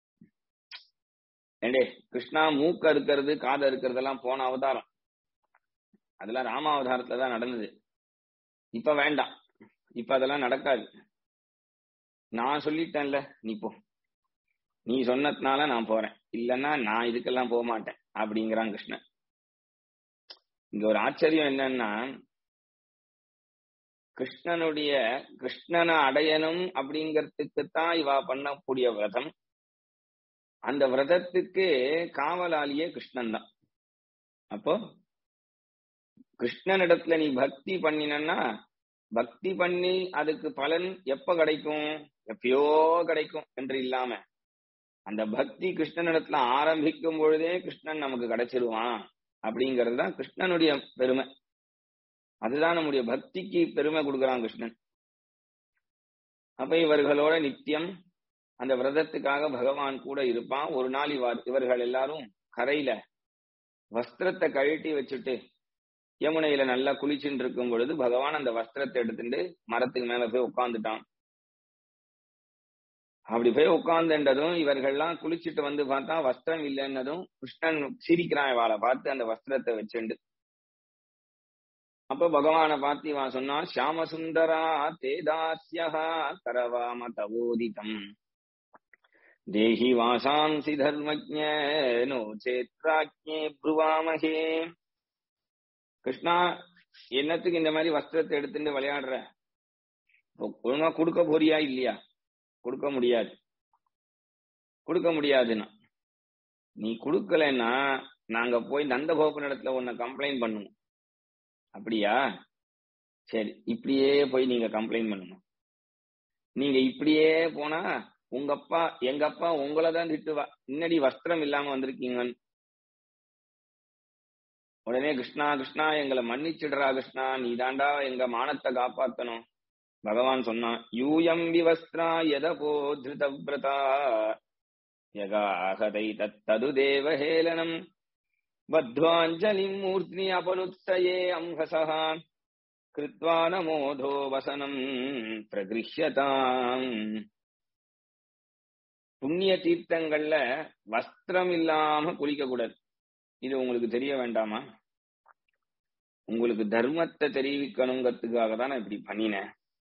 ஏண்டே கிருஷ்ணா மூக்கு அறுக்கிறது காது அறுக்கிறதெல்லாம் போன அவதாரம் அதெல்லாம் ராம அவதாரத்துல தான் நடந்தது இப்ப வேண்டாம் இப்ப அதெல்லாம் நடக்காது நான் சொல்லிட்டேன்ல நீ போ நீ சொன்னதுனால நான் போறேன் இல்லைன்னா நான் இதுக்கெல்லாம் போக மாட்டேன் அப்படிங்கிறான் கிருஷ்ணன் இங்க ஒரு ஆச்சரியம் என்னன்னா கிருஷ்ணனுடைய கிருஷ்ணனை அடையணும் அப்படிங்கறதுக்கு தான் இவா பண்ணக்கூடிய விரதம் அந்த விரதத்துக்கு காவலாளியே கிருஷ்ணன் தான் அப்போ கிருஷ்ணனிடத்துல நீ பக்தி பண்ணினா பக்தி பண்ணி அதுக்கு பலன் எப்ப கிடைக்கும் எப்பயோ கிடைக்கும் என்று இல்லாம அந்த பக்தி கிருஷ்ணனிடத்துல ஆரம்பிக்கும் பொழுதே கிருஷ்ணன் நமக்கு கிடைச்சிருவான் அப்படிங்கிறது தான் கிருஷ்ணனுடைய பெருமை அதுதான் நம்முடைய பக்திக்கு பெருமை கொடுக்குறான் கிருஷ்ணன் அப்ப இவர்களோட நித்தியம் அந்த விரதத்துக்காக பகவான் கூட இருப்பான் ஒரு நாள் இவர் இவர்கள் எல்லாரும் கரையில வஸ்திரத்தை கழட்டி வச்சுட்டு யமுனையில நல்லா குளிச்சுட்டு இருக்கும் பொழுது பகவான் அந்த வஸ்திரத்தை எடுத்துட்டு மரத்துக்கு மேல போய் உட்காந்துட்டான் அப்படி போய் உட்கார்ந்துன்றதும் இவர்கள்லாம் குளிச்சுட்டு வந்து பார்த்தா வஸ்திரம் இல்லைன்னதும் கிருஷ்ணன் சிரிக்கிறான் இவாளை பார்த்து அந்த வஸ்திரத்தை வச்சுண்டு அப்ப பகவான பார்த்து இவன் சொன்னான் ஷியாம சுந்தரா தேதாஸ்யா கரவாம தவோதிதம் தேஹி வாசாம்சி தர்மஜ நோ சேத்ராஜ்யே புருவாமகே கிருஷ்ணா என்னத்துக்கு இந்த மாதிரி வஸ்திரத்தை எடுத்துட்டு விளையாடுற ஒழுங்கா கொடுக்க போறியா இல்லையா கொடுக்க முடியாது கொடுக்க முடியாதுன்னா நீ கொடுக்கலன்னா நாங்க போய் நந்தகோபன் இடத்துல உன்னை கம்ப்ளைண்ட் பண்ணுவோம் அப்படியா சரி இப்படியே போய் நீங்க கம்ப்ளைண்ட் பண்ணுங்க நீங்க இப்படியே போனா உங்க அப்பா எங்க அப்பா உங்களை தான் திட்டுவா இன்னடி வஸ்திரம் இல்லாம வந்திருக்கீங்கன்னு உடனே கிருஷ்ணா கிருஷ்ணா எங்களை மன்னிச்சிடுறா கிருஷ்ணா நீ தாண்டா எங்க மானத்தை காப்பாத்தணும் பகவான் சொன்னான் யூயம் விவஸ்திரா எதபோ திருதவிரதா யகாஹதை தத்தது தேவஹேளனம் बद्ध्वाञ्जलिम् मूर्ध्नि अपनुत्तये अंहसः कृत्वा नमोधो वसनम् பிரகிருஷ்யதாம் புண்ணிய தீர்த்தங்கள்ல வஸ்திரம் இல்லாம குளிக்க கூடாது இது உங்களுக்கு தெரிய வேண்டாமா உங்களுக்கு தர்மத்தை தெரிவிக்கணுங்கிறதுக்காக தான் நான் இப்படி பண்ணினேன்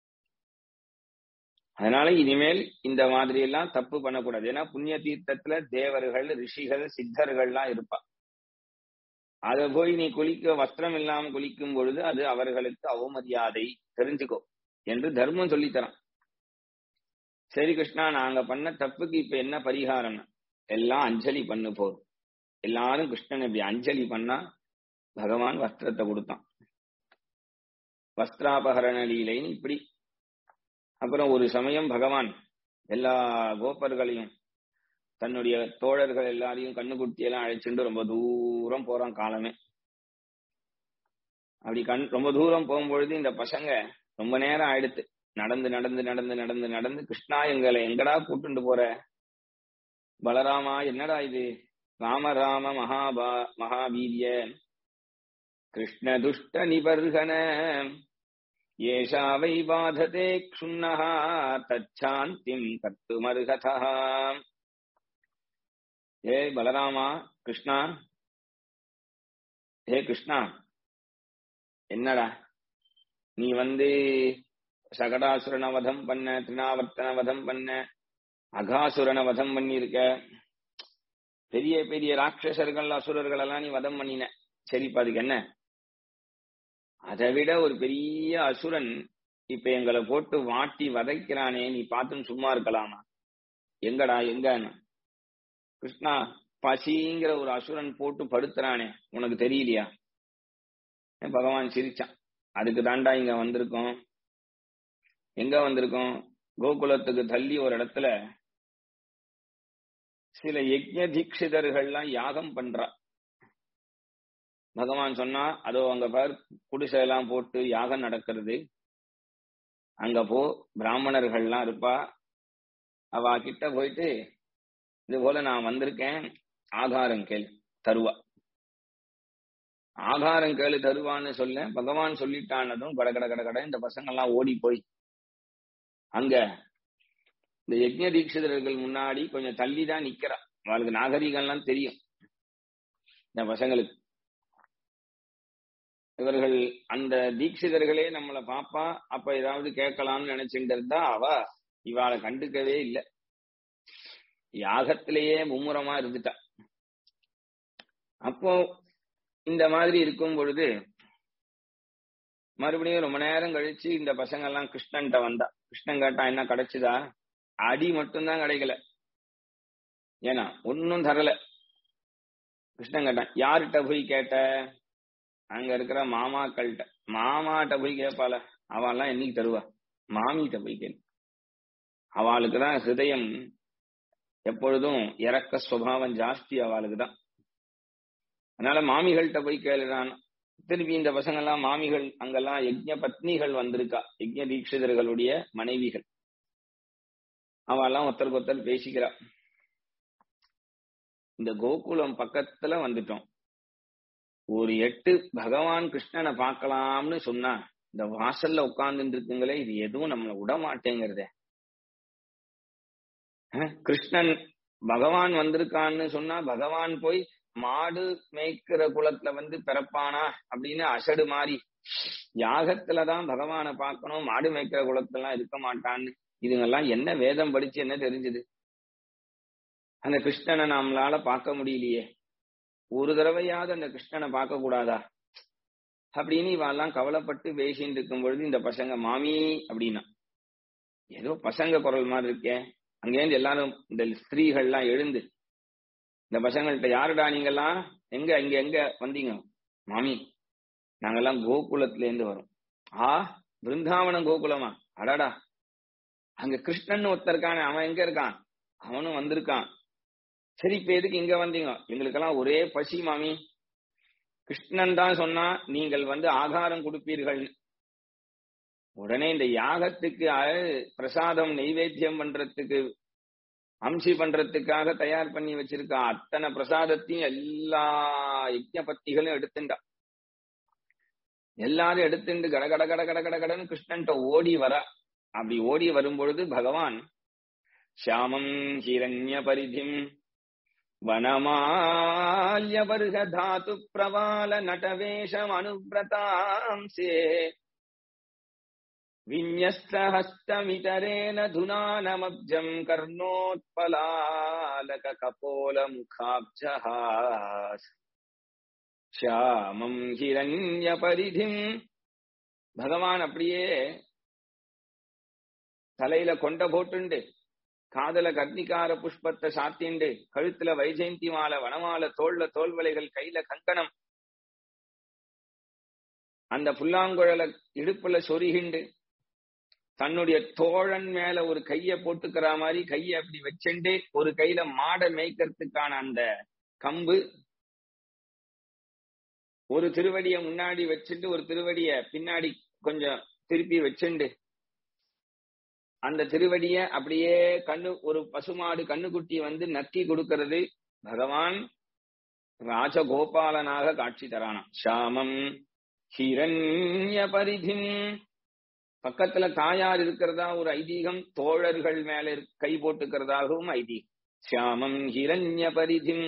அதனால இனிமேல் இந்த மாதிரி எல்லாம் தப்பு பண்ணக்கூடாது ஏன்னா புண்ணிய தீர்த்தத்துல தேவர்கள் ரிஷிகள் சித்தர்கள்லாம் இருப்பா அத போய் நீ குளிக்க வஸ்திரம் இல்லாம குளிக்கும் பொழுது அது அவர்களுக்கு அவமரியாதை தெரிஞ்சுக்கோ என்று தர்மம் சொல்லித்தரான் சரி கிருஷ்ணா நாங்க பண்ண தப்புக்கு இப்ப என்ன பரிகாரம் எல்லாம் அஞ்சலி பண்ணு போதும் எல்லாரும் கிருஷ்ணன் இப்படி அஞ்சலி பண்ணா பகவான் வஸ்திரத்தை கொடுத்தான் வஸ்திராபகரண லீலைன்னு இப்படி அப்புறம் ஒரு சமயம் பகவான் எல்லா கோப்பர்களையும் தன்னுடைய தோழர்கள் எல்லாரையும் கண்ணுக்குட்டி எல்லாம் அழைச்சிட்டு ரொம்ப தூரம் போறான் காலமே அப்படி கண் ரொம்ப தூரம் போகும்பொழுது இந்த பசங்க ரொம்ப நேரம் ஆயிடுத்து நடந்து நடந்து நடந்து நடந்து நடந்து கிருஷ்ணா எங்களை எங்கடா கூட்டுண்டு போற பலராமா என்னடா இது ராம ராம மகாபா மகாவீரிய கிருஷ்ண துஷ்ட நிபர்கன ஏஷா வை பாததே க்ஷுண்ணः தச்சாந்திம் கர்த்துமர்ஹதः ஏ பலராமா கிருஷ்ணா ஏ கிருஷ்ணா என்னடா நீ வந்து சகடாசுரன வதம் பண்ண திருநாவர்த்தன வதம் பண்ண அகாசுரன வதம் பண்ணிருக்க பெரிய பெரிய ராட்சசர்கள் அசுரர்கள் எல்லாம் நீ வதம் பண்ணின சரிப்பா அதுக்கு என்ன அதை விட ஒரு பெரிய அசுரன் இப்ப எங்களை போட்டு வாட்டி வதைக்கிறானே நீ பார்த்தும் சும்மா இருக்கலாமா எங்கடா எங்க கிருஷ்ணா பசிங்கிற ஒரு அசுரன் போட்டு படுத்துறானே உனக்கு தெரியலையா பகவான் சிரிச்சான் அதுக்கு தாண்டா இங்க வந்திருக்கோம் எங்க வந்திருக்கோம் கோகுலத்துக்கு தள்ளி ஒரு இடத்துல சில யஜ்ய தீட்சிதர்கள்லாம் யாகம் பண்றா பகவான் சொன்னா அதோ அங்க பார் குடிசை எல்லாம் போட்டு யாகம் நடக்கிறது அங்க போ பிராமணர்கள்லாம் இருப்பா அவ கிட்ட போயிட்டு இது போல நான் வந்திருக்கேன் ஆகாரம் கேள் தருவா ஆகாரம் கேளு தருவான்னு சொல்ல பகவான் சொல்லிட்டானதும் கட கட கட கட இந்த பசங்க எல்லாம் ஓடி போய் அங்க இந்த யஜ்ய தீட்சிதர்கள் முன்னாடி கொஞ்சம் தள்ளி தான் நிக்கிறா அவளுக்கு நாகரிகம்லாம் தெரியும் இந்த பசங்களுக்கு இவர்கள் அந்த தீட்சிதர்களே நம்மளை பாப்பா அப்ப ஏதாவது கேட்கலாம்னு நினைச்சுட்டு இருந்தா அவ இவாளை கண்டுக்கவே இல்லை யாகத்திலேயே மும்முரமா இருந்துட்டா அப்போ இந்த மாதிரி இருக்கும் பொழுது மறுபடியும் ரொம்ப நேரம் கழிச்சு இந்த பசங்க எல்லாம் கிருஷ்ணன்ட்ட வந்தா கிருஷ்ணன் கேட்டா என்ன கிடைச்சுதா அடி மட்டும்தான் கிடைக்கல ஏன்னா ஒன்னும் தரல கிருஷ்ணன் கேட்டான் யார்கிட்ட போய் கேட்ட அங்க இருக்கிற மாமாக்கள்கிட்ட மாமாட்ட போய் கேட்பாள அவெல்லாம் என்னைக்கு தருவா மாமிகிட்ட போய் கேள் அவளுக்கு தான் ஹிருதயம் எப்பொழுதும் இறக்க சுவாவம் ஜாஸ்தி அவளுக்கு தான் அதனால மாமிகள்கிட்ட போய் கேளுறான் திருப்பி இந்த பசங்க எல்லாம் மாமிகள் அங்கெல்லாம் யஜ்ய பத்னிகள் வந்திருக்கா யஜ்ய தீட்சிதர்களுடைய மனைவிகள் அவெல்லாம் ஒருத்தருக்கு ஒருத்தர் பேசிக்கிறா இந்த கோகுலம் பக்கத்துல வந்துட்டோம் ஒரு எட்டு பகவான் கிருஷ்ணனை பார்க்கலாம்னு சொன்னா இந்த வாசல்ல உட்கார்ந்துட்டு இருக்குங்களே இது எதுவும் நம்மளை விட மாட்டேங்கிறதே கிருஷ்ணன் பகவான் வந்திருக்கான்னு சொன்னா பகவான் போய் மாடு மேய்க்கிற குலத்துல வந்து பிறப்பானா அப்படின்னு அசடு மாறி யாகத்துலதான் பகவானை பார்க்கணும் மாடு மேய்க்கிற குலத்துல எல்லாம் இருக்க மாட்டான்னு இதுங்கெல்லாம் என்ன வேதம் படிச்சு என்ன தெரிஞ்சது அந்த கிருஷ்ணனை நம்மளால பார்க்க முடியலையே ஒரு தடவையாவது அந்த கிருஷ்ணனை பார்க்க கூடாதா அப்படின்னு இவெல்லாம் கவலைப்பட்டு பேசிட்டு இருக்கும் பொழுது இந்த பசங்க மாமி அப்படின்னா ஏதோ பசங்க குரல் மாதிரி இருக்கே அங்கேருந்து எல்லாரும் இந்த ஸ்திரீகள்லாம் எழுந்து இந்த பசங்கள்ட்ட யாருடா நீங்கெல்லாம் எங்க இங்க எங்க வந்தீங்க மாமி நாங்கெல்லாம் கோகுலத்துல இருந்து வரோம் ஆ பிருந்தாவனம் கோகுலமா அடடா அங்க கிருஷ்ணன் ஒருத்தர் இருக்கானே அவன் எங்க இருக்கான் அவனும் வந்திருக்கான் சரி இப்ப எதுக்கு இங்க வந்தீங்க எங்களுக்கெல்லாம் ஒரே பசி மாமி கிருஷ்ணன் தான் சொன்னா நீங்கள் வந்து ஆகாரம் கொடுப்பீர்கள் உடனே இந்த யாகத்துக்கு பிரசாதம் நெய்வேத்தியம் பண்றதுக்கு அம்சி பண்றதுக்காக தயார் பண்ணி வச்சிருக்க அத்தனை பிரசாதத்தையும் எல்லா யஜ்ஞ பத்திகளும் எடுத்துண்டா எல்லாரும் எடுத்துண்டு கட கட கட கட கட கடன்னு கிருஷ்ணன்ட்ட ஓடி வர அப்படி ஓடி வரும்பொழுது பகவான் ஷியாமம் ஹிரண்ய பரிதிம் வனமால்யவர்க தாத்து பிரவால நடவேஷம் அனுபிரதாம்சே विन्यस्तहस्तमितरेण धुनानमब्जम् कर्णोत्पलालककपोलमुखाब्जः श्यामम् हिरण्यपरिधिम् பகவான் அப்படியே தலையில கொண்ட போட்டுண்டு காதல கர்ணிகார புஷ்பத்தை சாத்திண்டு கழுத்துல வைஜெயந்தி மாலை வனமால தோல்ல தோல்வலைகள் கையில கங்கணம் அந்த புல்லாங்குழல இடுப்புல சொருகிண்டு தன்னுடைய தோழன் மேல ஒரு கைய போட்டுக்கிற மாதிரி கைய அப்படி வச்சுண்டு ஒரு கையில மாடை மேய்க்கிறதுக்கான அந்த கம்பு ஒரு திருவடிய முன்னாடி வச்சுட்டு ஒரு திருவடிய பின்னாடி கொஞ்சம் திருப்பி வச்சுண்டு அந்த திருவடிய அப்படியே கண்ணு ஒரு பசுமாடு கண்ணுக்குட்டி வந்து நக்கி கொடுக்கிறது பகவான் ராஜகோபாலனாக காட்சி தரானாம் ஷாமம் ஹிரண்ய பரிதிம் பக்கத்துல தாயார் இருக்கிறதா ஒரு ஐதீகம் தோழர்கள் மேல கை போட்டுக்கிறதாகவும் ஐதீகம் சியாமம் ஹிரண்ய பரிதிம்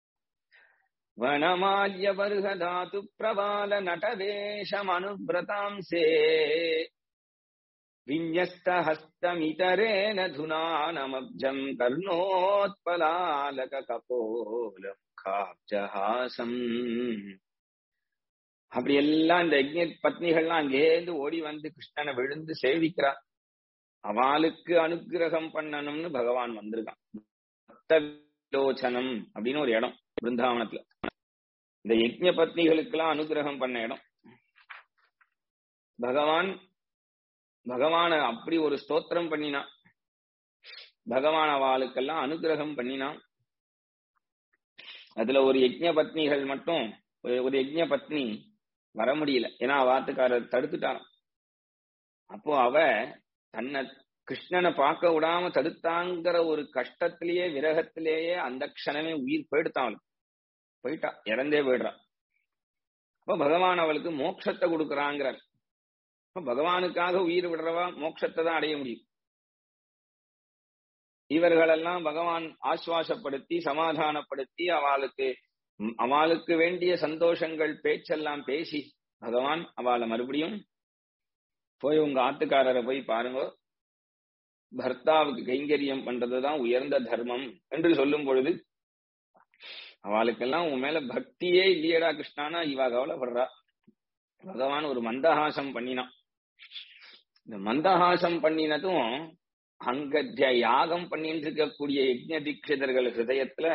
வனமால்ய வருகதாத்து பிரபால நடவேஷம் அனுபிரதாம்சே விநியஸ்தஹஸ்தமிதரேன துனானமப்ஜம் கர்ணோத்பலாலக கபோல முகாப்ஜஹாசம் அப்படி எல்லாம் இந்த யஜ்ய பத்னிகள்லாம் அங்கேருந்து ஓடி வந்து கிருஷ்ணனை விழுந்து சேவிக்கிறா அவளுக்கு அனுகிரகம் பண்ணணும்னு பகவான் வந்திருக்கான் பக்தலோச்சனம் அப்படின்னு ஒரு இடம் பிருந்தாவனத்துல இந்த யஜ்ய பத்னிகளுக்கு எல்லாம் அனுகிரகம் பண்ண இடம் பகவான் பகவான அப்படி ஒரு ஸ்தோத்திரம் பண்ணினான் பகவான் அவளுக்கெல்லாம் அனுகிரகம் பண்ணினான் அதுல ஒரு யஜ்ய பத்னிகள் மட்டும் ஒரு யஜ்ய பத்னி வர முடியல ஏன்னா வாத்துக்காரர் தடுத்துட்டான் அப்போ அவ தன்னை கிருஷ்ணனை பார்க்க விடாம தடுத்தாங்கிற ஒரு கஷ்டத்திலேயே விரகத்திலேயே அந்த க்ஷணமே உயிர் போயிடுத்தான் அவளுக்கு போயிட்டா இறந்தே போயிடுறான் அப்ப பகவான் அவளுக்கு மோட்சத்தை கொடுக்கறாங்கிறார் அப்ப பகவானுக்காக உயிர் விடுறவா மோட்சத்தை தான் அடைய முடியும் இவர்களெல்லாம் பகவான் ஆஸ்வாசப்படுத்தி சமாதானப்படுத்தி அவளுக்கு அவளுக்கு வேண்டிய சந்தோஷங்கள் பேச்செல்லாம் பேசி பகவான் அவளை மறுபடியும் போய் உங்க ஆத்துக்காரரை போய் பாருங்க பர்த்தாவுக்கு கைங்கரியம் பண்றதுதான் உயர்ந்த தர்மம் என்று சொல்லும் பொழுது அவளுக்கெல்லாம் உன் மேல பக்தியே இல்லையடா கிருஷ்ணானா இவ கவலைப்படுறா பகவான் ஒரு மந்தஹாசம் பண்ணினான் இந்த மந்தஹாசம் பண்ணினதும் அங்க யாகம் பண்ணிட்டு இருக்கக்கூடிய யஜ்ஞ தீட்சிதர்கள் ஹிருதயத்துல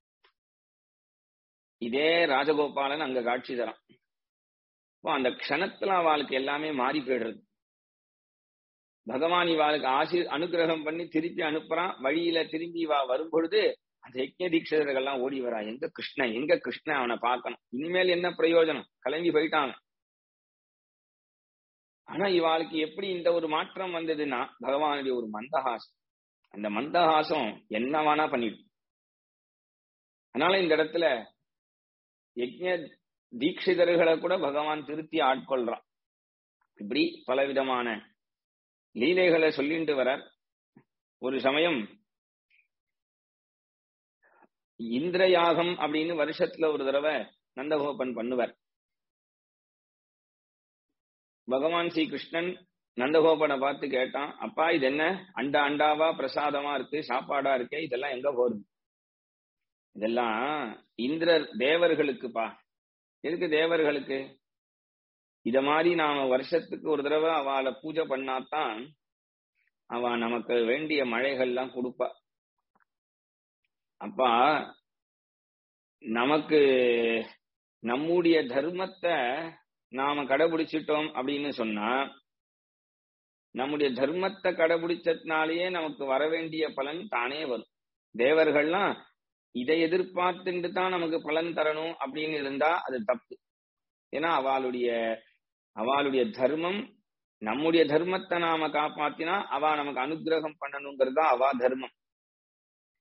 இதே ராஜகோபாலன் அங்க காட்சி தரான் இப்போ அந்த க்ஷணத்துல அவளுக்கு எல்லாமே மாறி போயிடுறது பகவான் இவாளுக்கு ஆசி அனுகிரகம் பண்ணி திருப்பி அனுப்புறான் வழியில திரும்பி இவா வரும் பொழுது அந்த யஜ்ய தீட்சிதர்கள் எல்லாம் ஓடி வரா எங்க கிருஷ்ணன் எங்க கிருஷ்ணன் அவனை பார்க்கணும் இனிமேல் என்ன பிரயோஜனம் கிளம்பி போயிட்டாங்க ஆனா இவாளுக்கு எப்படி இந்த ஒரு மாற்றம் வந்ததுன்னா பகவானுடைய ஒரு மந்தஹாசம் அந்த மந்தஹாசம் என்னவானா பண்ணிடு அதனால இந்த இடத்துல யஜ்ய தீட்சிதர்களை கூட பகவான் திருத்தி ஆட்கொள்றான் இப்படி பலவிதமான லீலைகளை சொல்லிட்டு வர ஒரு சமயம் இந்திர யாகம் அப்படின்னு வருஷத்துல ஒரு தடவை நந்தகோபன் பண்ணுவார் பகவான் ஸ்ரீ கிருஷ்ணன் நந்தகோபனை பார்த்து கேட்டான் அப்பா இது என்ன அண்டா அண்டாவா பிரசாதமா இருக்கு சாப்பாடா இருக்கே இதெல்லாம் எங்க போறது இதெல்லாம் இந்திரர் தேவர்களுக்குப்பா எதுக்கு தேவர்களுக்கு இத மாதிரி நாம வருஷத்துக்கு ஒரு தடவை அவளை பூஜை பண்ணாதான் அவ நமக்கு வேண்டிய மழைகள்லாம் கொடுப்பா அப்பா நமக்கு நம்முடைய தர்மத்தை நாம கடைபிடிச்சிட்டோம் அப்படின்னு சொன்னா நம்முடைய தர்மத்தை கடைபிடிச்சதுனாலேயே நமக்கு வர வேண்டிய பலன் தானே வரும் தேவர்கள்லாம் இதை எதிர்பார்த்துட்டு தான் நமக்கு பலன் தரணும் அப்படின்னு இருந்தா அது தப்பு ஏன்னா அவளுடைய அவளுடைய தர்மம் நம்முடைய தர்மத்தை நாம காப்பாத்தினா அவ நமக்கு அனுகிரகம் பண்ணணுங்கிறது தான் அவா தர்மம்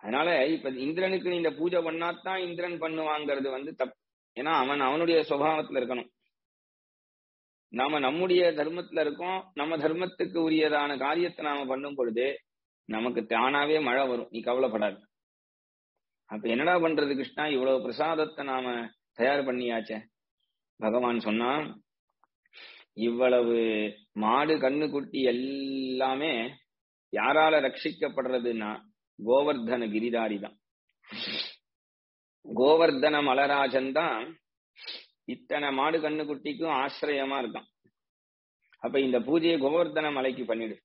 அதனால இப்ப இந்திரனுக்கு நீ இந்த பூஜை பண்ணாதான் இந்திரன் பண்ணுவாங்கிறது வந்து தப்பு ஏன்னா அவன் அவனுடைய சுபாவத்துல இருக்கணும் நாம நம்முடைய தர்மத்துல இருக்கோம் நம்ம தர்மத்துக்கு உரியதான காரியத்தை நாம பண்ணும் பொழுது நமக்கு தானாவே மழை வரும் நீ கவலைப்படாது அப்ப என்னடா பண்றது கிருஷ்ணா இவ்வளவு பிரசாதத்தை நாம தயார் பண்ணியாச்சே பகவான் சொன்னா இவ்வளவு மாடு கண்ணுக்குட்டி எல்லாமே யாரால ரட்சிக்கப்படுறதுன்னா கோவர்தன கிரிதாரி தான் கோவர்தன மலராஜன் தான் இத்தனை மாடு கண்ணுக்குட்டிக்கும் ஆசிரியமா இருக்கான் அப்ப இந்த பூஜையை கோவர்தன மலைக்கு பண்ணிடு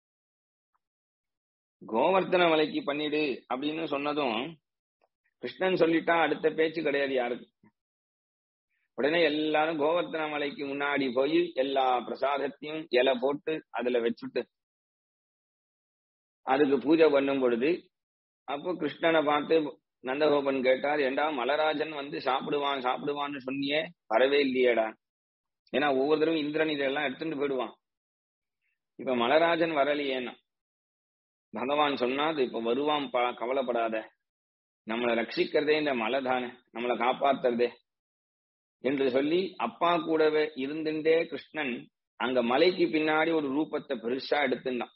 கோவர்தன மலைக்கு பண்ணிடு அப்படின்னு சொன்னதும் கிருஷ்ணன் சொல்லிட்டா அடுத்த பேச்சு கிடையாது யாருக்கு உடனே எல்லாரும் கோவர்த்தன மலைக்கு முன்னாடி போய் எல்லா பிரசாதத்தையும் இலை போட்டு அதுல வச்சுட்டு அதுக்கு பூஜை பண்ணும் பொழுது அப்போ கிருஷ்ணனை பார்த்து நந்தகோபன் கேட்டார் ஏண்டா மலராஜன் வந்து சாப்பிடுவான் சாப்பிடுவான்னு சொன்னியே வரவே இல்லையேடா ஏன்னா ஒவ்வொரு தடவை இந்திரன் இதெல்லாம் எடுத்துட்டு போயிடுவான் இப்ப மலராஜன் வரலையேன்னா பகவான் சொன்னா அது இப்ப வருவான் பா- கவலைப்படாத நம்மளை ரட்சிக்கிறதே இந்த மலை தானே நம்மளை காப்பாத்துறதே என்று சொல்லி அப்பா கூடவே இருந்துட்டே கிருஷ்ணன் அங்க மலைக்கு பின்னாடி ஒரு ரூபத்தை பெருசா எடுத்துட்டான்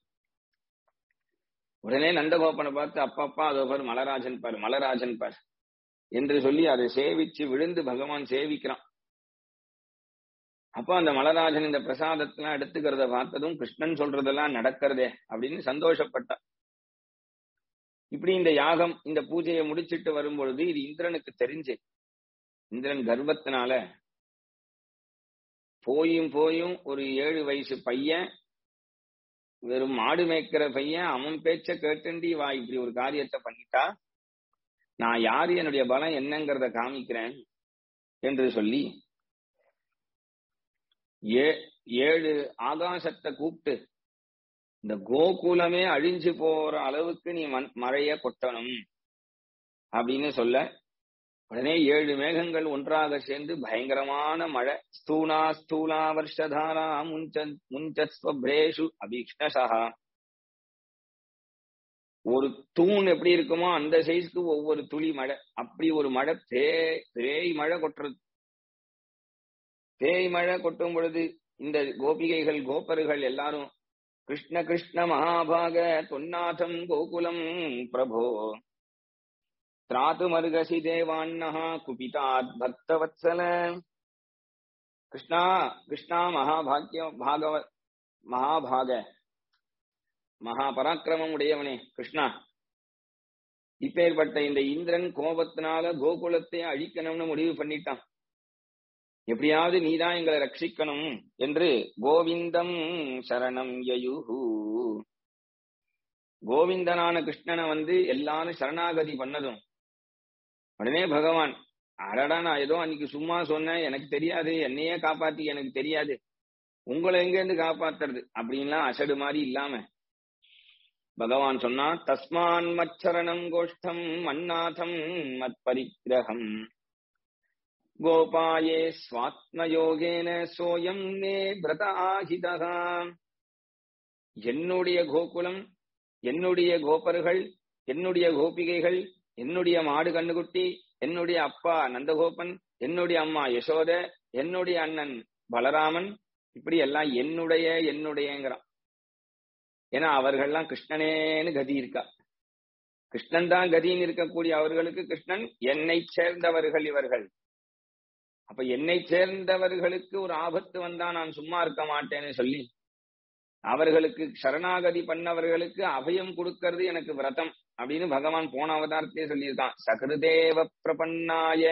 உடனே நந்தகோபனை பார்த்து அப்பா அப்பா அதோ பாரு மலராஜன் பார் மலராஜன் பார் என்று சொல்லி அதை சேவிச்சு விழுந்து பகவான் சேவிக்கிறான் அப்போ அந்த மலராஜன் இந்த பிரசாதத்தெல்லாம் எடுத்துக்கிறத பார்த்ததும் கிருஷ்ணன் சொல்றதெல்லாம் நடக்கிறதே அப்படின்னு சந்தோஷப்பட்டான் இப்படி இந்த யாகம் இந்த பூஜையை முடிச்சிட்டு வரும்பொழுது இது இந்திரனுக்கு தெரிஞ்சு இந்திரன் கர்வத்தினால போயும் போயும் ஒரு ஏழு வயசு பையன் வெறும் மாடு மேய்க்கிற பையன் அவன் பேச்ச கேட்டுண்டி வா இப்படி ஒரு காரியத்தை பண்ணிட்டா நான் யாரு என்னுடைய பலம் என்னங்கிறத காமிக்கிறேன் என்று சொல்லி ஏ ஏழு ஆகாசத்தை கூப்பிட்டு இந்த கோகுலமே அழிஞ்சு போற அளவுக்கு நீ மண் மழைய கொட்டணும் அப்படின்னு சொல்ல உடனே ஏழு மேகங்கள் ஒன்றாக சேர்ந்து பயங்கரமான மழை ஸ்தூலா ஸ்தூலா வருஷதாரா முஞ்ச முஞ்சஸ்வப்ரேஷு அபீக்ஷ்ணசா ஒரு தூண் எப்படி இருக்குமோ அந்த சைஸ்க்கு ஒவ்வொரு துளி மழை அப்படி ஒரு மழை தே பேய் மழை கொட்டுறது பேய் மழை கொட்டும் பொழுது இந்த கோபிகைகள் கோபர்கள் எல்லாரும் கிருஷ்ண கிருஷ்ண மகாபாக தொன்னாதம் கோகுலம் பிரபோ திராதுமர்கசி தேவான்னஹ குபிதாத் பக்தவத்சல கிருஷ்ணா கிருஷ்ணா மகாபாக்கிய பாகவ மகாபாக மகா பராக்கிரமம் உடையவனே கிருஷ்ணா இப்பேற்பட்ட இந்த இந்திரன் கோபத்தினால கோகுலத்தை அழிக்கணும்னு முடிவு பண்ணிட்டான் எப்படியாவது நீதான் எங்களை ரட்சிக்கணும் என்று கோவிந்தம் சரணம் யயுஹு கோவிந்தனான கிருஷ்ணனை வந்து எல்லாரும் சரணாகதி பண்ணதும் உடனே பகவான் அடடா நான் ஏதோ அன்னைக்கு சும்மா சொன்னேன் எனக்கு தெரியாது என்னையே காப்பாத்தி எனக்கு தெரியாது உங்களை எங்க இருந்து காப்பாத்துறது அப்படின்லாம் அசடு மாதிரி இல்லாம பகவான் சொன்னா தஸ்மான் மச்சரணம் கோஷ்டம் மன்னாதம் மத் பரிகிரகம் கோபாயே ஸ்வாத்மயோகேன சோயம் நே பிரத ஆஹிதா என்னுடைய கோகுலம் என்னுடைய கோபர்கள் என்னுடைய கோபிகைகள் என்னுடைய மாடு கண்ணுக்குட்டி என்னுடைய அப்பா நந்தகோபன் என்னுடைய அம்மா யசோத என்னுடைய அண்ணன் பலராமன் இப்படி எல்லாம் என்னுடைய என்னுடையங்கிறான் ஏன்னா அவர்கள்லாம் கிருஷ்ணனேன்னு கதி இருக்கா கிருஷ்ணன் தான் கதின்னு இருக்கக்கூடிய அவர்களுக்கு கிருஷ்ணன் என்னை சேர்ந்தவர்கள் இவர்கள் அப்ப என்னை சேர்ந்தவர்களுக்கு ஒரு ஆபத்து வந்தா நான் சும்மா இருக்க மாட்டேன்னு சொல்லி அவர்களுக்கு சரணாகதி பண்ணவர்களுக்கு அபயம் கொடுக்கறது எனக்கு விரதம் அப்படின்னு பகவான் போன அவதாரத்தையே சொல்லியிருக்கான் சகிருதேவ பிரபன்னாய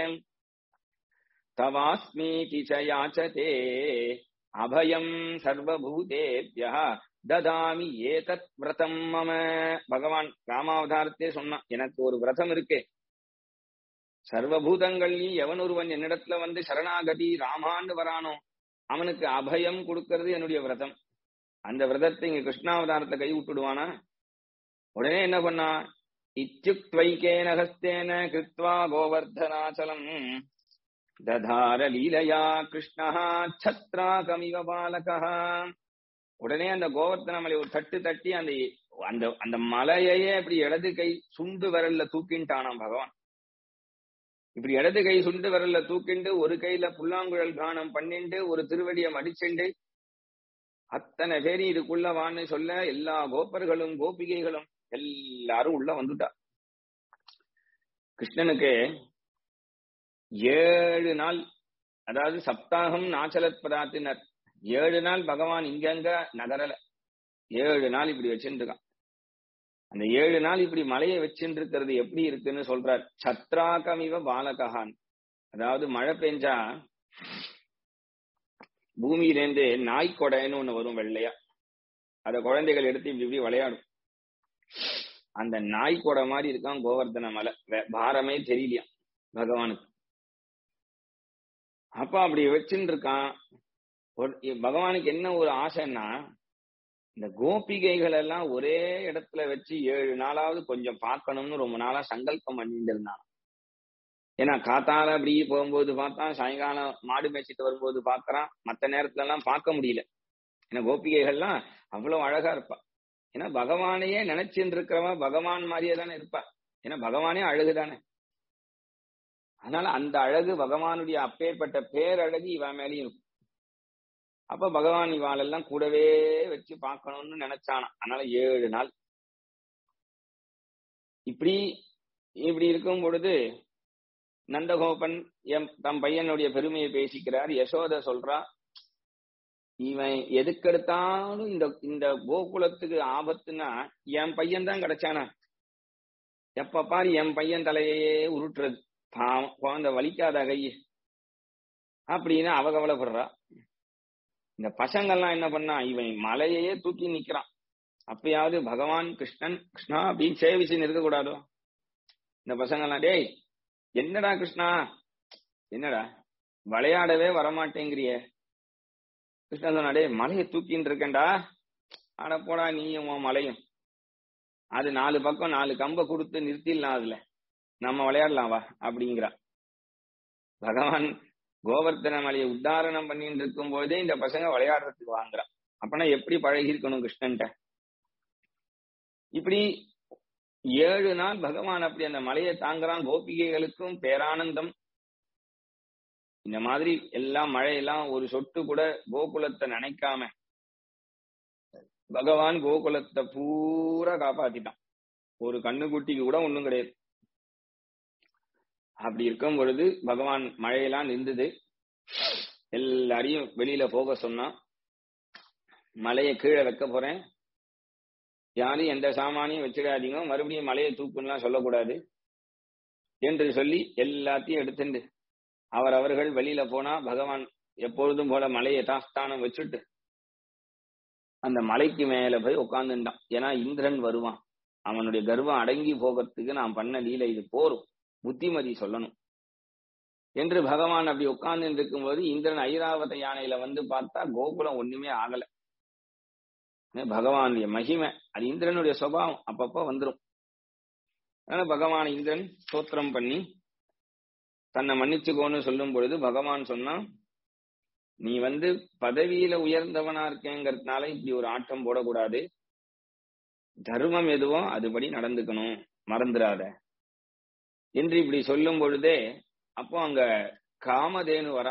தவாஸ்மீதி ச யாச்சதே அபயம் சர்வபூதேபியா ததாமி ஏதத் விரதம் மம பகவான் ராமாவதாரத்தே சொன்னான் எனக்கு ஒரு விரதம் இருக்கு சர்வபூதங்கள்லயும் எவன் ஒருவன் என்னிடத்துல வந்து சரணாகதி ராமான்னு வரானோ அவனுக்கு அபயம் கொடுக்கறது என்னுடைய விரதம் அந்த விரதத்தை இங்க கிருஷ்ணாவதாரத்தை கை விட்டுடுவானா உடனே என்ன பண்ணா இத்யுக்வைகேன ஹஸ்தேன கிருத்வா கோவர்தனாச்சலம் ததார லீலையா கிருஷ்ணா சத்ரா கமிவ பாலகா உடனே அந்த கோவர்த்தன மலை ஒரு தட்டு தட்டி அந்த அந்த அந்த மலையையே இப்படி இடது கை சுண்டு விரல்ல தூக்கின்ட்டானாம் பகவான் இப்படி இடது கை சுண்டு விரல்ல தூக்கிண்டு ஒரு கையில புல்லாங்குழல் கானம் பண்ணிண்டு ஒரு திருவடியை மடிச்சுண்டு அத்தனை பேரும் இதுக்குள்ள வான்னு சொல்ல எல்லா கோப்பர்களும் கோபிகைகளும் எல்லாரும் உள்ள வந்துட்டா கிருஷ்ணனுக்கு ஏழு நாள் அதாவது சப்தாகம் நாச்சலத் பதாத்தினர் ஏழு நாள் பகவான் இங்கங்க நகரல ஏழு நாள் இப்படி வச்சுட்டு இருக்கான் அந்த ஏழு நாள் இப்படி மலையை வச்சுட்டு இருக்கிறது எப்படி இருக்குன்னு சொல்றார் சத்ராகமிவ பாலகஹான் அதாவது மழை பெஞ்சா பூமியிலேருந்து நாய்க்கொடைன்னு ஒண்ணு வரும் வெள்ளையா அத குழந்தைகள் எடுத்து இப்படி இப்படி விளையாடும் அந்த நாய்க்கொடை மாதிரி இருக்கான் கோவர்தன மலை வே- பாரமே தெரியலையா பகவானுக்கு அப்ப அப்படி வச்சுட்டு இருக்கான் ஒரு- பகவானுக்கு என்ன ஒரு ஆசைன்னா இந்த கோபிகைகள் எல்லாம் ஒரே இடத்துல வச்சு ஏழு நாளாவது கொஞ்சம் பார்க்கணும்னு ரொம்ப நாளா சங்கல்பம் பண்ணிட்டு இருந்தான் ஏன்னா காத்தால அப்படி போகும்போது பார்த்தான் சாயங்காலம் மாடு மேய்ச்சிட்டு வரும்போது பார்க்கறான் மத்த நேரத்துல எல்லாம் பார்க்க முடியல ஏன்னா கோபிகைகள்லாம் அவ்வளவு அழகா இருப்பா ஏன்னா பகவானையே நினைச்சுட்டு இருக்கிறவன் பகவான் மாதிரியே தானே இருப்பா ஏன்னா பகவானே அழகுதானே அதனால அந்த அழகு பகவானுடைய அப்பேற்பட்ட பேரழகு இவன் மேலேயும் இருக்கும் அப்ப பகவான் இவாளெல்லாம் கூடவே வச்சு பார்க்கணும்னு நினைச்சானா அதனால ஏழு நாள் இப்படி இப்படி இருக்கும் பொழுது நந்தகோபன் எம் தம் பையனுடைய பெருமையை பேசிக்கிறார் யசோத சொல்றா இவன் எதுக்கெடுத்தாலும் இந்த இந்த கோகுலத்துக்கு ஆபத்துனா என் பையன் தான் கிடைச்சானா எப்ப பாரு என் பையன் தலையையே உருட்டுறது பாவம் குழந்தை வலிக்காத கை அப்படின்னு அவ கவலைப்படுறா இந்த பசங்கள்லாம் என்ன பண்ணா இவன் மலையையே தூக்கி நிக்கிறான் அப்பயாவது பகவான் கிருஷ்ணன் கிருஷ்ணா அப்படின்னு சேவிச்சு நிற்க கூடாதோ இந்த பசங்கள்லாம் டேய் என்னடா கிருஷ்ணா என்னடா விளையாடவே வரமாட்டேங்கிறியே கிருஷ்ணன் சொன்னா டேய் மலையை தூக்கின்னு இருக்கேன்டா அட போடா நீயும் உன் மலையும் அது நாலு பக்கம் நாலு கம்ப கொடுத்து நிறுத்திடலாம் அதுல நம்ம விளையாடலாம் வா அப்படிங்கிறா பகவான் கோவர்த்தன மலையை உத்தாரணம் பண்ணிட்டு இருக்கும் போதே இந்த பசங்க விளையாடுறதுக்கு வாங்குறான் அப்பனா எப்படி பழகி இருக்கணும் கிருஷ்ணன்ட்ட இப்படி ஏழு நாள் பகவான் அப்படி அந்த மலையை தாங்குறான் கோபிகைகளுக்கும் பேரானந்தம் இந்த மாதிரி எல்லாம் மழையெல்லாம் ஒரு சொட்டு கூட கோகுலத்தை நினைக்காம பகவான் கோகுலத்தை பூரா காப்பாத்திட்டான் ஒரு கண்ணுக்குட்டிக்கு கூட ஒண்ணும் கிடையாது அப்படி இருக்கும் பொழுது பகவான் மழையெல்லாம் நின்றுது எல்லாரையும் வெளியில போக சொன்னான் மலையை கீழே வைக்க போறேன் யாரும் எந்த சாமானையும் வச்சிடாதீங்க மறுபடியும் மலையை தூக்குன்னுலாம் சொல்லக்கூடாது என்று சொல்லி எல்லாத்தையும் எடுத்துண்டு அவர் அவர்கள் வெளியில போனா பகவான் எப்பொழுதும் போல மலையை தாஸ்தானம் வச்சுட்டு அந்த மலைக்கு மேல போய் உட்கார்ந்துட்டான் ஏன்னா இந்திரன் வருவான் அவனுடைய கர்வம் அடங்கி போகிறதுக்கு நான் பண்ண லீலை இது போரும் புத்திமதி சொல்லணும் என்று பகவான் அப்படி உட்கார்ந்து இருக்கும்போது இந்திரன் ஐராவத யானையில வந்து பார்த்தா கோகுலம் ஒண்ணுமே ஆகல பகவானுடைய மகிமை அது இந்திரனுடைய சுபாவம் அப்பப்ப வந்துரும் அதனால பகவான் இந்திரன் ஸ்தோத்திரம் பண்ணி தன்னை மன்னிச்சுக்கோன்னு சொல்லும் பொழுது பகவான் சொன்னா நீ வந்து பதவியில உயர்ந்தவனா இருக்கேங்கிறதுனால இப்படி ஒரு ஆட்டம் போடக்கூடாது தர்மம் எதுவோ அதுபடி நடந்துக்கணும் மறந்துடாத என்று இப்படி சொல்லும் பொழுதே அப்போ அங்க காமதேனு வரா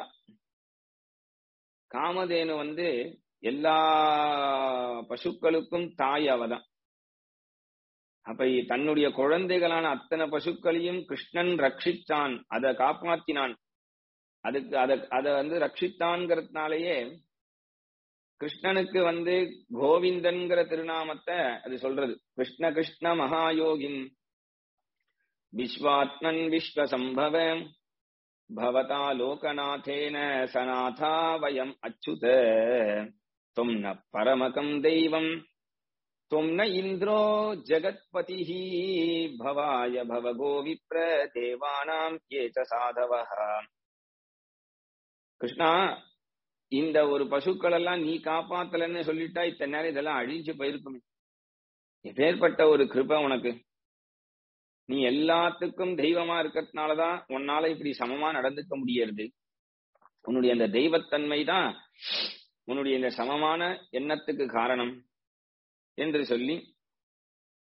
காமதேனு வந்து எல்லா பசுக்களுக்கும் தாய் அவதான் அப்ப தன்னுடைய குழந்தைகளான அத்தனை பசுக்களையும் கிருஷ்ணன் ரட்சித்தான் அதை காப்பாத்தினான் அதுக்கு அத அத வந்து ரட்சித்தான்ங்கிறதுனாலயே கிருஷ்ணனுக்கு வந்து கோவிந்தன்கிற திருநாமத்தை அது சொல்றது கிருஷ்ண கிருஷ்ண மகாயோகின் விஸ்வாத்மன் விஸ்வசம்பவ பவதா லோகநாதேன சநாதா வயம் அச்சுத தும் ந பரமகம் தெய்வம் தும் ந இந்திரோ ஜகத்பதி பவாய பவகோ விப்ர தேவானாம் ஏச்ச சாதவः கிருஷ்ணா இந்த ஒரு பசுக்கள் எல்லாம் நீ காப்பாத்தலன்னு சொல்லிட்டா இத்தனை நேரம் இதெல்லாம் அழிஞ்சு போயிருக்குமே எப்பேற்பட்ட ஒரு கிருபை உனக்கு நீ எல்லாத்துக்கும் தெய்வமா இருக்கிறதுனாலதான் உன்னால இப்படி சமமா நடந்துக்க முடியறது உன்னுடைய அந்த தெய்வத்தன்மை தான் உன்னுடைய இந்த சமமான எண்ணத்துக்கு காரணம் என்று சொல்லி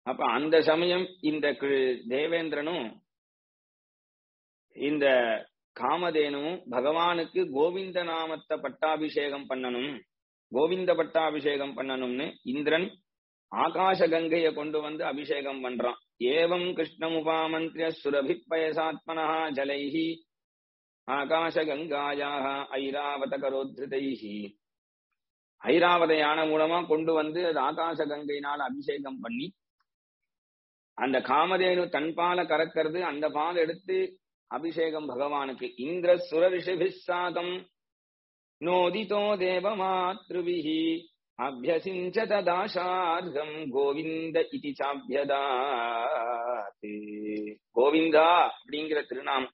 அப்ப அந்த சமயம் இந்த கி- தேவேந்திரனும் இந்த காமதேனுவும் பகவானுக்கு கோவிந்த நாமத்தை பட்டாபிஷேகம் பண்ணணும் கோவிந்த பட்டாபிஷேகம் பண்ணணும்னு இந்திரன் ஆகாச கங்கைய கொண்டு வந்து அபிஷேகம் பண்றான் ஏவம் கிருஷ்ணமுபாமந்திரிய சுரபிப்பயசாத்மனா ஜலைஹி ஆகாச கங்காயாக ஐராவத கரோத்ருதைஹி ஐராவத யானை மூலமா கொண்டு வந்து அது ஆகாச கங்கையினால் அபிஷேகம் பண்ணி அந்த காமதேனு தன் பாலை கறக்கிறது அந்த பால் எடுத்து அபிஷேகம் பகவானுக்கு இந்திர சுர ரிஷிபிஸ்ஸாகம் நோதிதோ தேவமாத்ருபிஹி அபியசிஞ்ச ததாசார்கம் கோவிந்த இதி சாபியதாத் கோவிந்தா அப்படிங்கிற திருநாமம்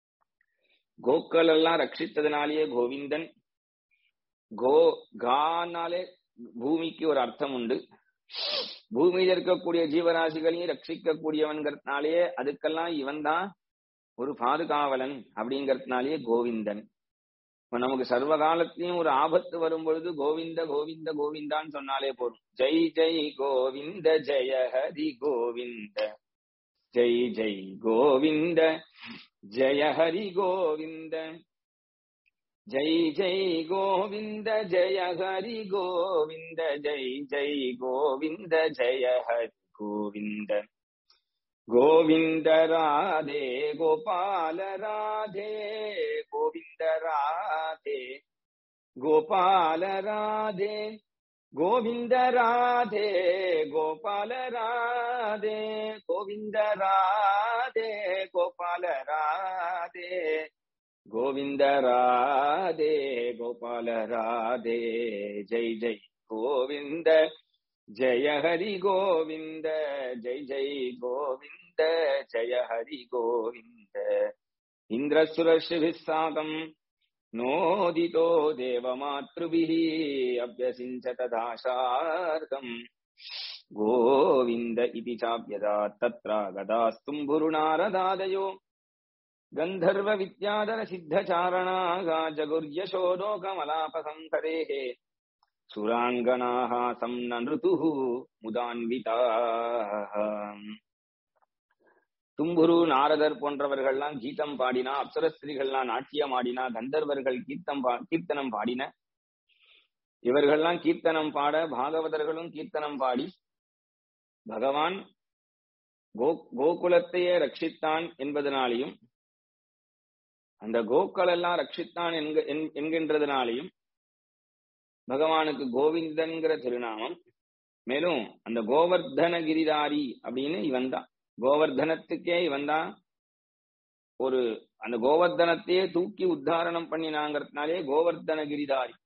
கோக்கள் எல்லாம் ரட்சித்ததுனாலேயே கோவிந்தன் கோ கானாலே பூமிக்கு ஒரு அர்த்தம் உண்டு பூமியில இருக்கக்கூடிய ஜீவராசிகளையும் ரட்சிக்கக்கூடியவன்கிறதுனாலேயே அதுக்கெல்லாம் இவன் தான் ஒரு பாதுகாவலன் அப்படிங்கறதுனாலேயே கோவிந்தன் இப்ப நமக்கு சர்வ காலத்திலையும் ஒரு ஆபத்து வரும் பொழுது கோவிந்த கோவிந்த கோவிந்தான்னு சொன்னாலே போதும் ஜெய் ஜெய் கோவிந்த ஜெய ஹரி கோவிந்த ஜெய் ஜெய் கோவிந்த ஜெய ஹரி கோவிந்த ஜெய் ஜெய் கோவிந்த ஜெய ஹரி கோவிந்த ஜெய் ஜெய் கோவிந்த ஜெய ஹரி கோவிந்த கோவிந்த ராதே கோபால ராதே கோவிந்த ராதே கோபால ராதே கோவிந்த ராதே கோபால ராதே கோவிந்த ராதே கோபால ராதே கோவிந்த ராதே கோபால ராதே ஜெய் ஜெய் கோவிந்த ஜெய ஹரி கோவிந்த ஜெய் ஜெய் கோவிந்த ஜெய ஹரி கோவிந்த இந்திரசுரஷிபிஸ்ஸாகம் நோதிதோ தேவமாத்ருபிः அபியசிஞ்ச ததாசார்கம் கோவிந்த இதி சாப்யதா தத்ராகதாஸ்தும்புருநாரதாதயோ गन्धर्व विद्याधर सिद्धचारणागा जगुर्यशोदो कमलापसंहरेः सुराङ्गनाः सम्न नृतुः முதான்விதாः தும்புரு நாரதர் போன்றவர்கள்லாம் கீதம் பாடினா அப்சரஸ்திரிகள்லாம் நாட்டியம் ஆடினா கந்தர்வர்கள் கீர்த்தம் பா கீர்த்தனம் பாடின இவர்கள்லாம் கீர்த்தனம் பாட பாகவதர்களும் கீர்த்தனம் பாடி பகவான் கோ கோகுலத்தையே ரட்சித்தான் என்பதனாலையும் அந்த கோக்கள் எல்லாம் ரட்சித்தான் என்க என்- என்கின்றதுனாலையும் பகவானுக்கு கோவிந்தன்கிற திருநாமம் மேலும் அந்த கோவர்தன கிரிதாரி அப்படின்னு இவன் தான் கோவர்தனத்துக்கே இவன் தான் ஒரு அந்த கோவர்தனத்தையே தூக்கி உத்தாரணம் பண்ணினாங்கிறதுனாலே கோவர்தன கிரிதாரி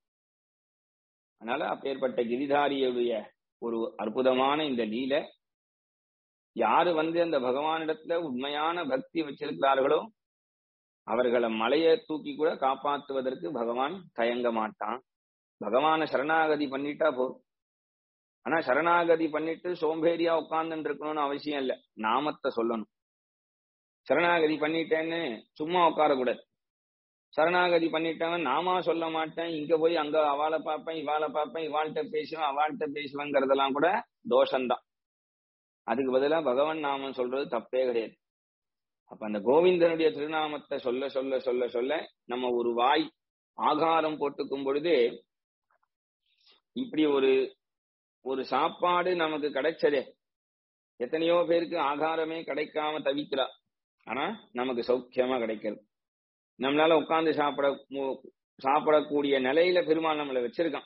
அதனால அப்பேற்பட்ட கிரிதாரியுடைய ஒரு அற்புதமான இந்த லீலை யாரு வந்து அந்த பகவானிடத்துல உண்மையான பக்தி வச்சிருக்கிறார்களோ அவர்களை மலையை தூக்கி கூட காப்பாத்துவதற்கு பகவான் தயங்க மாட்டான் பகவான சரணாகதி பண்ணிட்டா போதும் ஆனா சரணாகதி பண்ணிட்டு சோம்பேறியா உட்கார்ந்துட்டு இருக்கணும்னு அவசியம் இல்ல நாமத்தை சொல்லணும் சரணாகதி பண்ணிட்டேன்னு சும்மா உட்காரக்கூடாது சரணாகதி பண்ணிட்டவன் நாமா சொல்ல மாட்டேன் இங்க போய் அங்க அவாளை பார்ப்பேன் இவாளை பார்ப்பேன் இவாள்கிட்ட பேசுவேன் அவாள்கிட்ட பேசுவேங்கிறதெல்லாம் கூட தோஷம்தான் அதுக்கு பதிலா பகவான் நாமம் சொல்றது தப்பே கிடையாது அப்ப அந்த கோவிந்தனுடைய திருநாமத்தை சொல்ல சொல்ல சொல்ல சொல்ல நம்ம ஒரு வாய் ஆகாரம் போட்டுக்கும் பொழுது இப்படி ஒரு ஒரு சாப்பாடு நமக்கு கிடைச்சதே எத்தனையோ பேருக்கு ஆகாரமே கிடைக்காம தவிக்கிறா ஆனா நமக்கு சௌக்கியமா கிடைக்கிறது நம்மளால உட்கார்ந்து சாப்பிட மு- சாப்பிடக்கூடிய நிலையில பெருமாள் நம்மளை வச்சிருக்கான்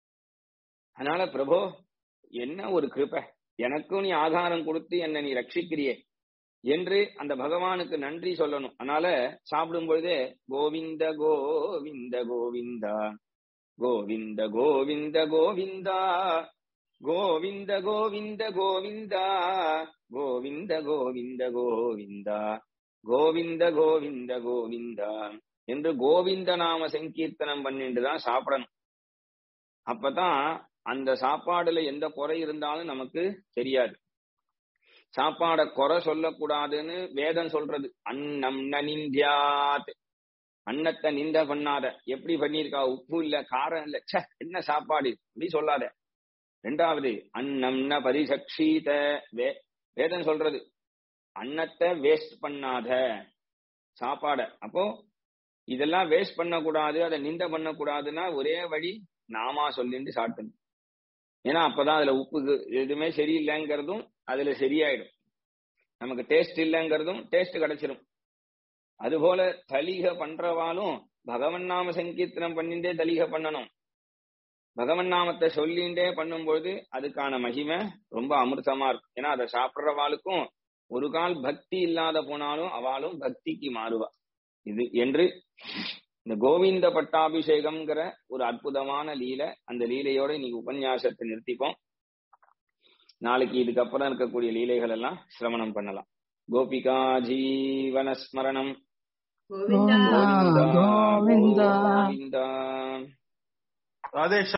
அதனால பிரபோ என்ன ஒரு கிருபை எனக்கும் நீ ஆகாரம் கொடுத்து என்னை நீ ரட்சிக்கிறியே என்று அந்த பகவானுக்கு நன்றி சொல்லணும் அதனால சாப்பிடும் பொழுதே கோவிந்த கோவிந்த கோவிந்தா கோவிந்த கோவிந்த கோவிந்தா கோவிந்த கோவிந்த கோவிந்தா கோவிந்த கோவிந்த கோவிந்தா கோவிந்த கோவிந்த கோவிந்தா என்று கோவிந்த நாம சங்கீர்த்தனம் பண்ணிட்டு தான் சாப்பிடணும் அப்பதான் அந்த சாப்பாடுல எந்த குறை இருந்தாலும் நமக்கு தெரியாது சாப்பாட குறை சொல்லக்கூடாதுன்னு வேதம் சொல்றது அன்னம் நனிந்தியாத் அன்னத்தை நிந்த பண்ணாத எப்படி பண்ணியிருக்கா உப்பு இல்ல காரம் இல்ல ச்சே என்ன சாப்பாடு இப்படி சொல்லாத ரெண்டாவது அன்னம் ந பரிசக்ஷீத வே வேதம் சொல்றது அன்னத்தை வேஸ்ட் பண்ணாத சாப்பாட அப்போ இதெல்லாம் வேஸ்ட் பண்ணக்கூடாது அதை நிந்த பண்ணக்கூடாதுன்னா ஒரே வழி நாமா சொல்லிட்டு சாப்பிடணும் ஏன்னா அப்பதான் அதுல உப்பு எதுவுமே சரியில்லைங்கிறதும் அதுல சரியாயிடும் நமக்கு டேஸ்ட் இல்லைங்கிறதும் டேஸ்ட் கிடைச்சிடும் அதுபோல தலிக பண்றவாலும் பகவன் நாம சங்கீர்த்தனம் பண்ணிட்டே தலிக பண்ணணும் பகவன் நாமத்தை சொல்லிண்டே பண்ணும்பொழுது அதுக்கான மகிமை ரொம்ப அமிர்தமா இருக்கும் ஏன்னா அதை சாப்பிடுறவாளுக்கும் ஒரு கால் பக்தி இல்லாத போனாலும் அவளும் பக்திக்கு மாறுவா இது என்று இந்த கோவிந்த பட்டாபிஷேகம்ங்கிற ஒரு அற்புதமான லீலை அந்த லீலையோட இன்னைக்கு உபன்யாசத்தை நிறுத்திப்போம் நாளைக்கு இதுக்கப்புறம் இருக்கக்கூடிய லீலைகள் எல்லாம் சிரவணம் பண்ணலாம் கோபிகா ஜீவனஸ்மரணம் கோவிந்தா கோவிந்தா கோவிந்தா. கோவிந்தா ராதேஷ்